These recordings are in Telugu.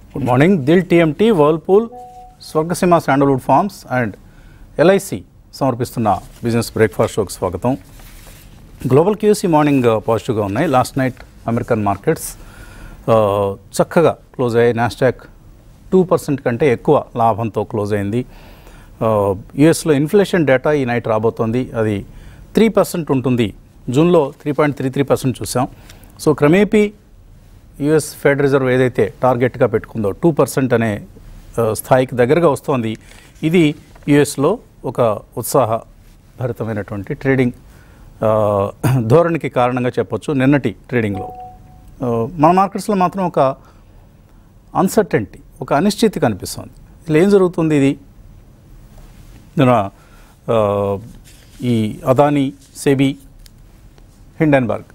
Good morning Dil TMT Whirlpool Swargaseema sandalwood farms and LIC సమర్పిస్తున్న బిజినెస్ బ్రేక్ఫాస్ట్ షోకి స్వాగతం గ్లోబల్ క్యూస్ ఈ మార్నింగ్ పాజిటివ్గా ఉన్నాయి లాస్ట్ నైట్ అమెరికన్ మార్కెట్స్ ఆ, చక్కగా క్లోజ్ అయ్యాయి నాస్టాక్ టూ పర్సెంట్ కంటే ఎక్కువ లాభంతో క్లోజ్ అయింది యుఎస్లో ఇన్ఫ్లేషన్ డేటా ఈ నైట్ రాబోతోంది అది త్రీ పర్సెంట్ ఉంటుంది జూన్లో three point three three percent చూసాం సో క్రమేపీ యుఎస్ ఫెడ్ రిజర్వ్ ఏదైతే టార్గెట్గా పెట్టుకుందో టూ పర్సెంట్ అనే ఆ, స్థాయికి దగ్గరగా వస్తోంది ఇది యుఎస్లో ఒక ఉత్సాహభరితమైనటువంటి ట్రేడింగ్ ఆ, ధోరణికి కారణంగా చెప్పొచ్చు నిన్నటి ట్రేడింగ్లో ఆ, మన మార్కెట్స్లో మాత్రం ఒక అన్సర్టెంటీ ఒక అనిశ్చితి కనిపిస్తుంది ఇలా ఏం జరుగుతుంది ఇది నిన్న ఆ, ఈ అదానీ సెబీ హిండెన్బర్గ్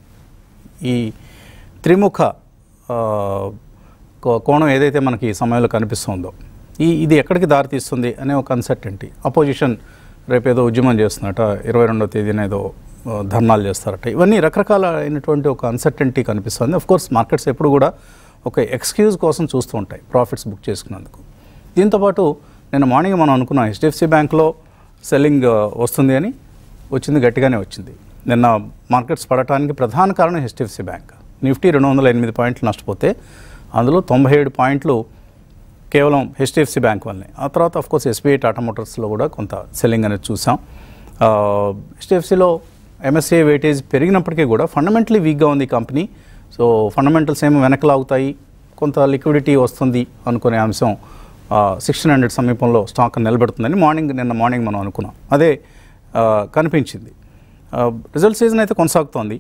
ఈ త్రిముఖ ఆ, కో- కోణం ఏదైతే మనకి ఈ సమయంలో కనిపిస్తుందో ఈ ఇది ఎక్కడికి దారితీస్తుంది అనే ఒక అన్సర్టెంటీ అపోజిషన్ రేపేదో ఉద్యమం చేస్తున్నట ఇరవై రెండవ తేదీన ఏదో ఆ, ధర్నాలు చేస్తారట ఇవన్నీ రకరకాల అయినటువంటి ఒక అన్సర్టెంటీ కనిపిస్తుంది అఫ్ కోర్స్ మార్కెట్స్ ఎప్పుడు కూడా ఒక ఎక్స్క్యూజ్ కోసం చూస్తూ ఉంటాయి ప్రాఫిట్స్ బుక్ చేసుకున్నందుకు దీంతోపాటు నిన్న మార్నింగ్ మనం అనుకున్నాం హెచ్డిఎఫ్సి బ్యాంక్లో సెల్లింగ్ ఆ, వస్తుంది అని వచ్చింది గట్టిగానే వచ్చింది నిన్న మార్కెట్స్ పడటానికి ప్రధాన కారణం హెచ్డిఎఫ్సి బ్యాంక్ నిఫ్టీ రెండు వందల ఎనిమిది పాయింట్లు నష్టపోతే అందులో తొంభై ఏడు పాయింట్లు కేవలం హెచ్డిఎఫ్సి బ్యాంక్ వల్లనే ఆ తర్వాత ఆఫ్ కోర్స్ ఎస్బీఐ టాటా మోటార్స్లో కూడా కొంత సెల్లింగ్ అనేది చూసాం హెచ్డిఎఫ్సిలో ఎంఎస్ఏ వెయిటేజ్ పెరిగినప్పటికీ కూడా ఫండమెంటలీ వీక్గా ఉంది ఈ కంపెనీ సో ఫండమెంటల్స్ ఏమో వెనకలాగుతాయి కొంత లిక్విడిటీ వస్తుంది అనుకునే అంశం సిక్స్టీన్ హండ్రెడ్ సమీపంలో స్టాక్ నిలబెడుతుందని మార్నింగ్ నిన్న మార్నింగ్ మనం అనుకున్నాం అదే ఆ, కనిపించింది రిజల్ట్ సీజన్ అయితే కొనసాగుతోంది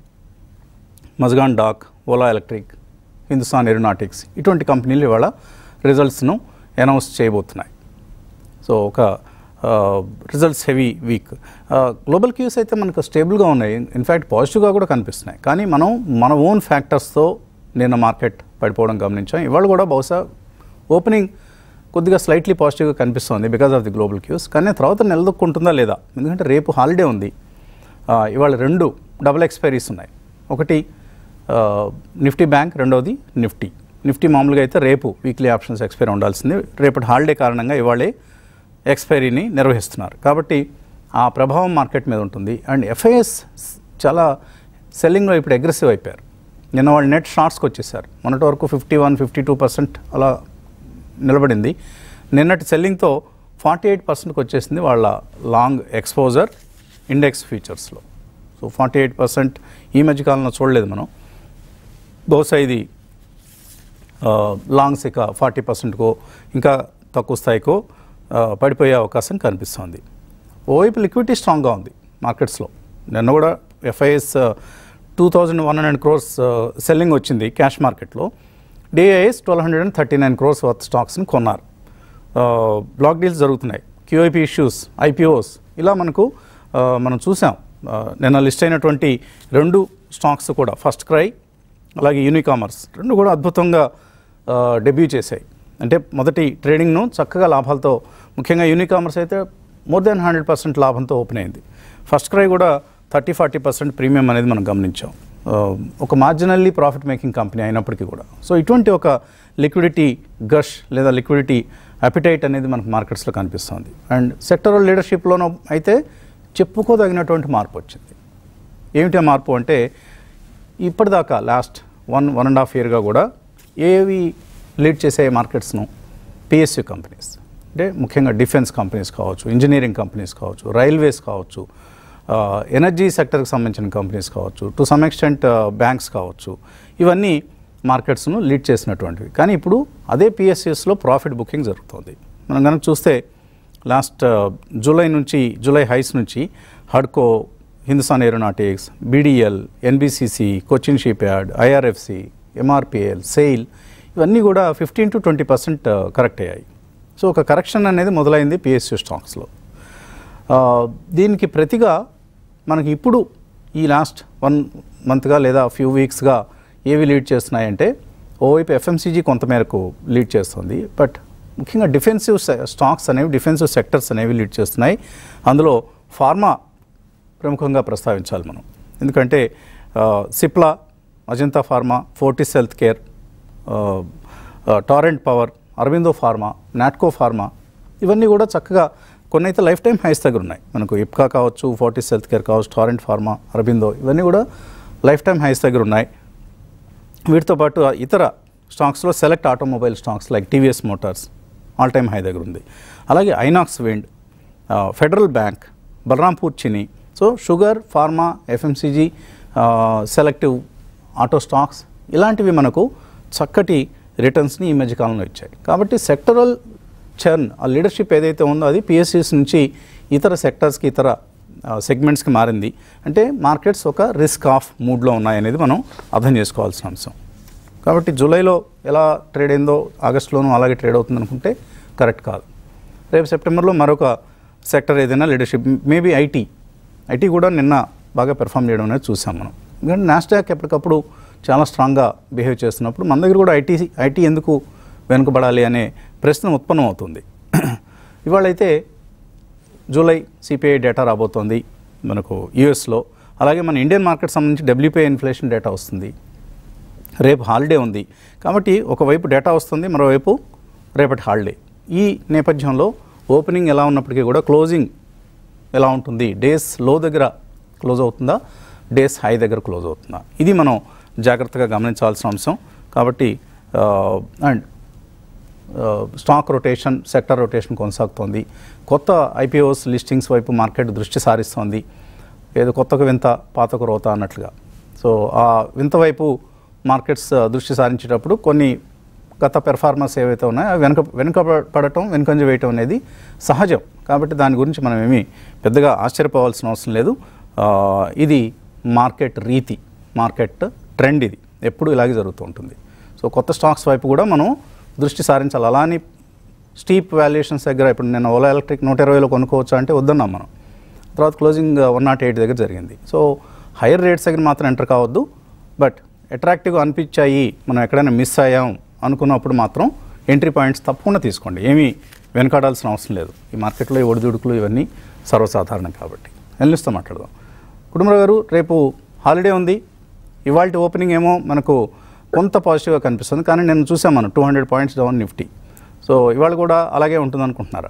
Mazgaon dock Ola electric Hindustan aeronautics ఇటువంటి కంపెనీలు ఇవాళ రిజల్ట్స్ను అనౌన్స్ చేయబోతున్నాయి సో ఒక results heavy week global cues అయితే మనకు స్టేబుల్గా ఉన్నాయి ఇన్ఫ్యాక్ట్ పాజిటివ్గా కూడా కనిపిస్తున్నాయి కానీ మనం మన ఓన్ ఫ్యాక్టర్స్తో నిన్న మార్కెట్ పడిపోవడం గమనించాం ఇవాళ కూడా బహుశా ఓపెనింగ్ కొద్దిగా స్లైట్లీ పాజిటివ్గా కనిపిస్తుంది because of the global cues కానీ తర్వాత నిలదొక్కుంటుందా లేదా ఎందుకంటే రేపు హాలిడే ఉంది ఆ, ఇవాళ రెండు డబుల్ ఎక్స్పైరీస్ ఉన్నాయి ఒకటి ఆ, నిఫ్టీ బ్యాంక్ రెండవది నిఫ్టీ నిఫ్టీ మామూలుగా అయితే రేపు వీక్లీ ఆప్షన్స్ ఎక్స్పైరీ ఉండాల్సింది రేపటి హాలిడే కారణంగా ఇవాళే ఎక్స్పైరీని నిర్వహిస్తున్నారు కాబట్టి ఆ ప్రభావం మార్కెట్ మీద ఉంటుంది అండ్ ఎఫ్ఐఎస్ చాలా సెల్లింగ్లో ఇప్పుడు అగ్రెసివ్ అయిపోయారు నిన్న వాళ్ళు నెట్ షార్ట్స్కి వచ్చేసారు మొన్నటి వరకు fifty one fifty two percent అలా నిలబడింది నిన్నటి సెల్లింగ్తో ఫార్టీ ఎయిట్ పర్సెంట్కి వచ్చేసింది వాళ్ళ లాంగ్ ఎక్స్పోజర్ ఇండెక్స్ ఫీచర్స్లో సో ఫార్టీ ఎయిట్ పర్సెంట్ ఈ మధ్యకాలంలో చూడలేదు మనం బహుశా ఇది ఆ, లాంగ్స్ ఇక ఫార్టీ పర్సెంట్కో ఇంకా తక్కువ స్థాయికో ఆ, పడిపోయే అవకాశం కనిపిస్తోంది ఓవైపు లిక్విడిటీ స్ట్రాంగ్గా ఉంది మార్కెట్స్లో నిన్న కూడా FIs two thousand one hundred crores selling వచ్చింది క్యాష్ మార్కెట్లో DIs twelve hundred and thirty nine crores worth స్టాక్స్ని కొన్నారు బ్లాక్ డీల్స్ జరుగుతున్నాయి క్యూఐపీ ఇష్యూస్ ఐపీఓస్ ఇలా మనకు ఆ, మనం చూసాం ఆ, నిన్న లిస్ట్ అయినటువంటి రెండు స్టాక్స్ కూడా ఫస్ట్ క్రై అలాగే యూనికామర్స్ రెండు కూడా అద్భుతంగా డెబ్యూ చేశాయి అంటే మొదటి ట్రేడింగ్ను చక్కగా లాభాలతో ముఖ్యంగా యూనికామర్స్ అయితే మోర్ దెన్ హండ్రెడ్ పర్సెంట్ లాభంతో ఓపెన్ అయింది ఫస్ట్ క్రై కూడా థర్టీ ఫార్టీ పర్సెంట్ ప్రీమియం అనేది మనం గమనించాం ఆ, ఒక మార్జినల్లీ ప్రాఫిట్ మేకింగ్ కంపెనీ అయినప్పటికీ కూడా సో ఇటువంటి ఒక లిక్విడిటీ గష్ లేదా లిక్విడిటీ అపిటైట్ అనేది మనకు మార్కెట్స్లో కనిపిస్తుంది అండ్ సెక్టరల్ లీడర్షిప్లోనూ అయితే చెప్పుకోదగినటువంటి మార్పు వచ్చింది ఏమిటి ఆ మార్పు అంటే ఇప్పటిదాకా last one one and half ఇయర్గా కూడా ఏవి లీడ్ చేసే మార్కెట్స్ను పిఎస్యు కంపెనీస్ అంటే ముఖ్యంగా డిఫెన్స్ కంపెనీస్ కావచ్చు ఇంజనీరింగ్ కంపెనీస్ కావచ్చు రైల్వేస్ కావచ్చు ఆ, ఎనర్జీ సెక్టర్కి సంబంధించిన కంపెనీస్ కావచ్చు టు సమ్ ఎక్స్టెంట్ బ్యాంక్స్ కావచ్చు ఇవన్నీ మార్కెట్స్ను లీడ్ చేసినటువంటివి కానీ ఇప్పుడు అదే పిఎస్యుస్లో ప్రాఫిట్ బుకింగ్ జరుగుతుంది మనం కనుక చూస్తే లాస్ట్ జూలై నుంచి జూలై హైస్ నుంచి హడ్కో Hindustan Aeronautics BDL NBCC Cochin shipyard IRFC MRPL SAIL ఇవన్నీ కూడా fifteen to twenty percent correct అయ్యాయి సో ఒక కరెక్షన్ అనేది మొదలైంది పిఎస్యూ స్టాక్స్లో ఆ, దీనికి ప్రతిగా మనకి ఇప్పుడు ఈ లాస్ట్ వన్ మంత్గా లేదా ఫ్యూ వీక్స్గా ఏవి లీడ్ చేస్తున్నాయంటే ఓవైపు ఎఫ్ఎంసీజీ కొంతమేరకు లీడ్ చేస్తుంది బట్ ముఖ్యంగా డిఫెన్సివ్ స్టాక్స్ అనేవి డిఫెన్సివ్ సెక్టర్స్ అనేవి లీడ్ చేస్తున్నాయి అందులో ఫార్మా ప్రముఖంగా ప్రస్తావించాలి మనం ఎందుకంటే ఆ, Cipla Ajanta pharma Fortis healthcare ఆ, Torrent Power Aurobindo pharma Natco pharma ఇవన్నీ కూడా చక్కగా కొన్ని అయితే లైఫ్ టైం హైస్ దగ్గర ఉన్నాయి మనకు ఇప్కా కావచ్చు ఫోర్టీస్ హెల్త్ కేర్ కావచ్చు టారెంట్ ఫార్మా అరబిందో ఇవన్నీ కూడా లైఫ్ టైం హైస్ దగ్గర ఉన్నాయి వీటితో పాటు ఇతర స్టాక్స్లో select automobile stocks like TVS Motors all time high దగ్గర ఉంది అలాగే INOX Wind Federal Bank Balrampur Chini so sugar pharma FMCG selective auto stocks ఇలాంటివి మనకు చక్కటి రిటర్న్స్ని ఈ మధ్యకాలంలో ఇచ్చాయి కాబట్టి సెక్టరల్ చర్న్ ఆ లీడర్షిప్ ఏదైతే ఉందో అది పిఎస్సిస్ నుంచి ఇతర సెక్టర్స్కి ఇతర సెగ్మెంట్స్కి మారింది అంటే మార్కెట్స్ ఒక రిస్క్ ఆఫ్ మూడ్లో ఉన్నాయనేది మనం అర్థం చేసుకోవాల్సిన అంశం కాబట్టి జూలైలో ఎలా ట్రేడ్ అయిందో ఆగస్టులోనూ అలాగే ట్రేడ్ అవుతుంది అనుకుంటే కరెక్ట్ కాదు రేపు సెప్టెంబర్లో మరొక సెక్టర్ ఏదైనా లీడర్షిప్ మేబీ ఐటీ ఐటీ కూడా నిన్న బాగా పెర్ఫామ్ చేయడం అనేది చూసాం మనం ఎందుకంటే నాస్డాక్ ఎప్పటికప్పుడు చాలా స్ట్రాంగ్గా బిహేవ్ చేస్తున్నప్పుడు మన దగ్గర కూడా ఐటీ ఐటీ ఎందుకు వెనుకబడాలి అనే ప్రశ్న ఉత్పన్నం అవుతుంది ఇవాళైతే జూలై సిపిఐ డేటా రాబోతోంది మనకు యూఎస్లో అలాగే మన ఇండియన్ మార్కెట్ సంబంధించి డబ్ల్యూపీఐ ఇన్ఫ్లేషన్ డేటా వస్తుంది రేపు హాలిడే ఉంది కాబట్టి ఒకవైపు డేటా వస్తుంది మరోవైపు రేపటి హాలిడే ఈ నేపథ్యంలో ఓపెనింగ్ ఎలా ఉన్నప్పటికీ కూడా క్లోజింగ్ ఎలా ఉంటుంది డేస్ లో దగ్గర క్లోజ్ అవుతుందా డేస్ హై దగ్గర క్లోజ్ అవుతుందా ఇది మనం జాగ్రత్తగా గమనించాల్సిన అంశం కాబట్టి and stock rotation sector rotation కొనసాగుతోంది కొత్త ఐపీఓస్ లిస్టింగ్స్ వైపు మార్కెట్ దృష్టి సారిస్తోంది ఏదో కొత్తకు వింత పాతకు రోత అన్నట్లుగా సో ఆ వింత వైపు మార్కెట్స్ దృష్టి సారించేటప్పుడు కొన్ని గత పెర్ఫార్మన్స్ ఏవైతే ఉన్నాయో అవి వెనుక వెనుక పడటం వెనుకంజ వేయటం అనేది సహజం కాబట్టి దాని గురించి మనం ఏమీ పెద్దగా ఆశ్చర్యపోవాల్సిన అవసరం లేదు ఆ, ఇది మార్కెట్ రీతి మార్కెట్ ట్రెండ్ ఇది ఎప్పుడు ఇలాగే జరుగుతూ ఉంటుంది సో కొత్త స్టాక్స్ వైపు కూడా మనం దృష్టి సారించాలి అలా అని స్టీప్ వాల్యుయేషన్స్ దగ్గర ఇప్పుడు నేను ఓలా ఎలక్ట్రిక్ నూట ఇరవైలో కొనుక్కోవచ్చా అంటే వద్దన్నాం మనం తర్వాత క్లోజింగ్ వన్ నాట్ ఎయిట్ దగ్గర జరిగింది సో హైయర్ రేట్స్ దగ్గర మాత్రం ఎంటర్ కావద్దు బట్ అట్రాక్టివ్గా అనిపించాయి మనం ఎక్కడైనా మిస్ అయ్యాం అనుకున్నప్పుడు మాత్రం ఎంట్రీ పాయింట్స్ తప్పకుండా తీసుకోండి ఏమీ వెనకాడాల్సిన అవసరం లేదు ఈ మార్కెట్లో ఈ ఒడిదుడుకులు ఇవన్నీ సర్వసాధారణం కాబట్టి ఎల్నిస్తో మాట్లాడదాం కుటుంబరావు గారు రేపు హాలిడే ఉంది ఇవాళ ఓపెనింగ్ ఏమో మనకు కొంత పాజిటివ్గా కనిపిస్తుంది కానీ నేను చూసాం మనం two hundred points down Nifty so ఇవాళ కూడా అలాగే ఉంటుంది అనుకుంటున్నారా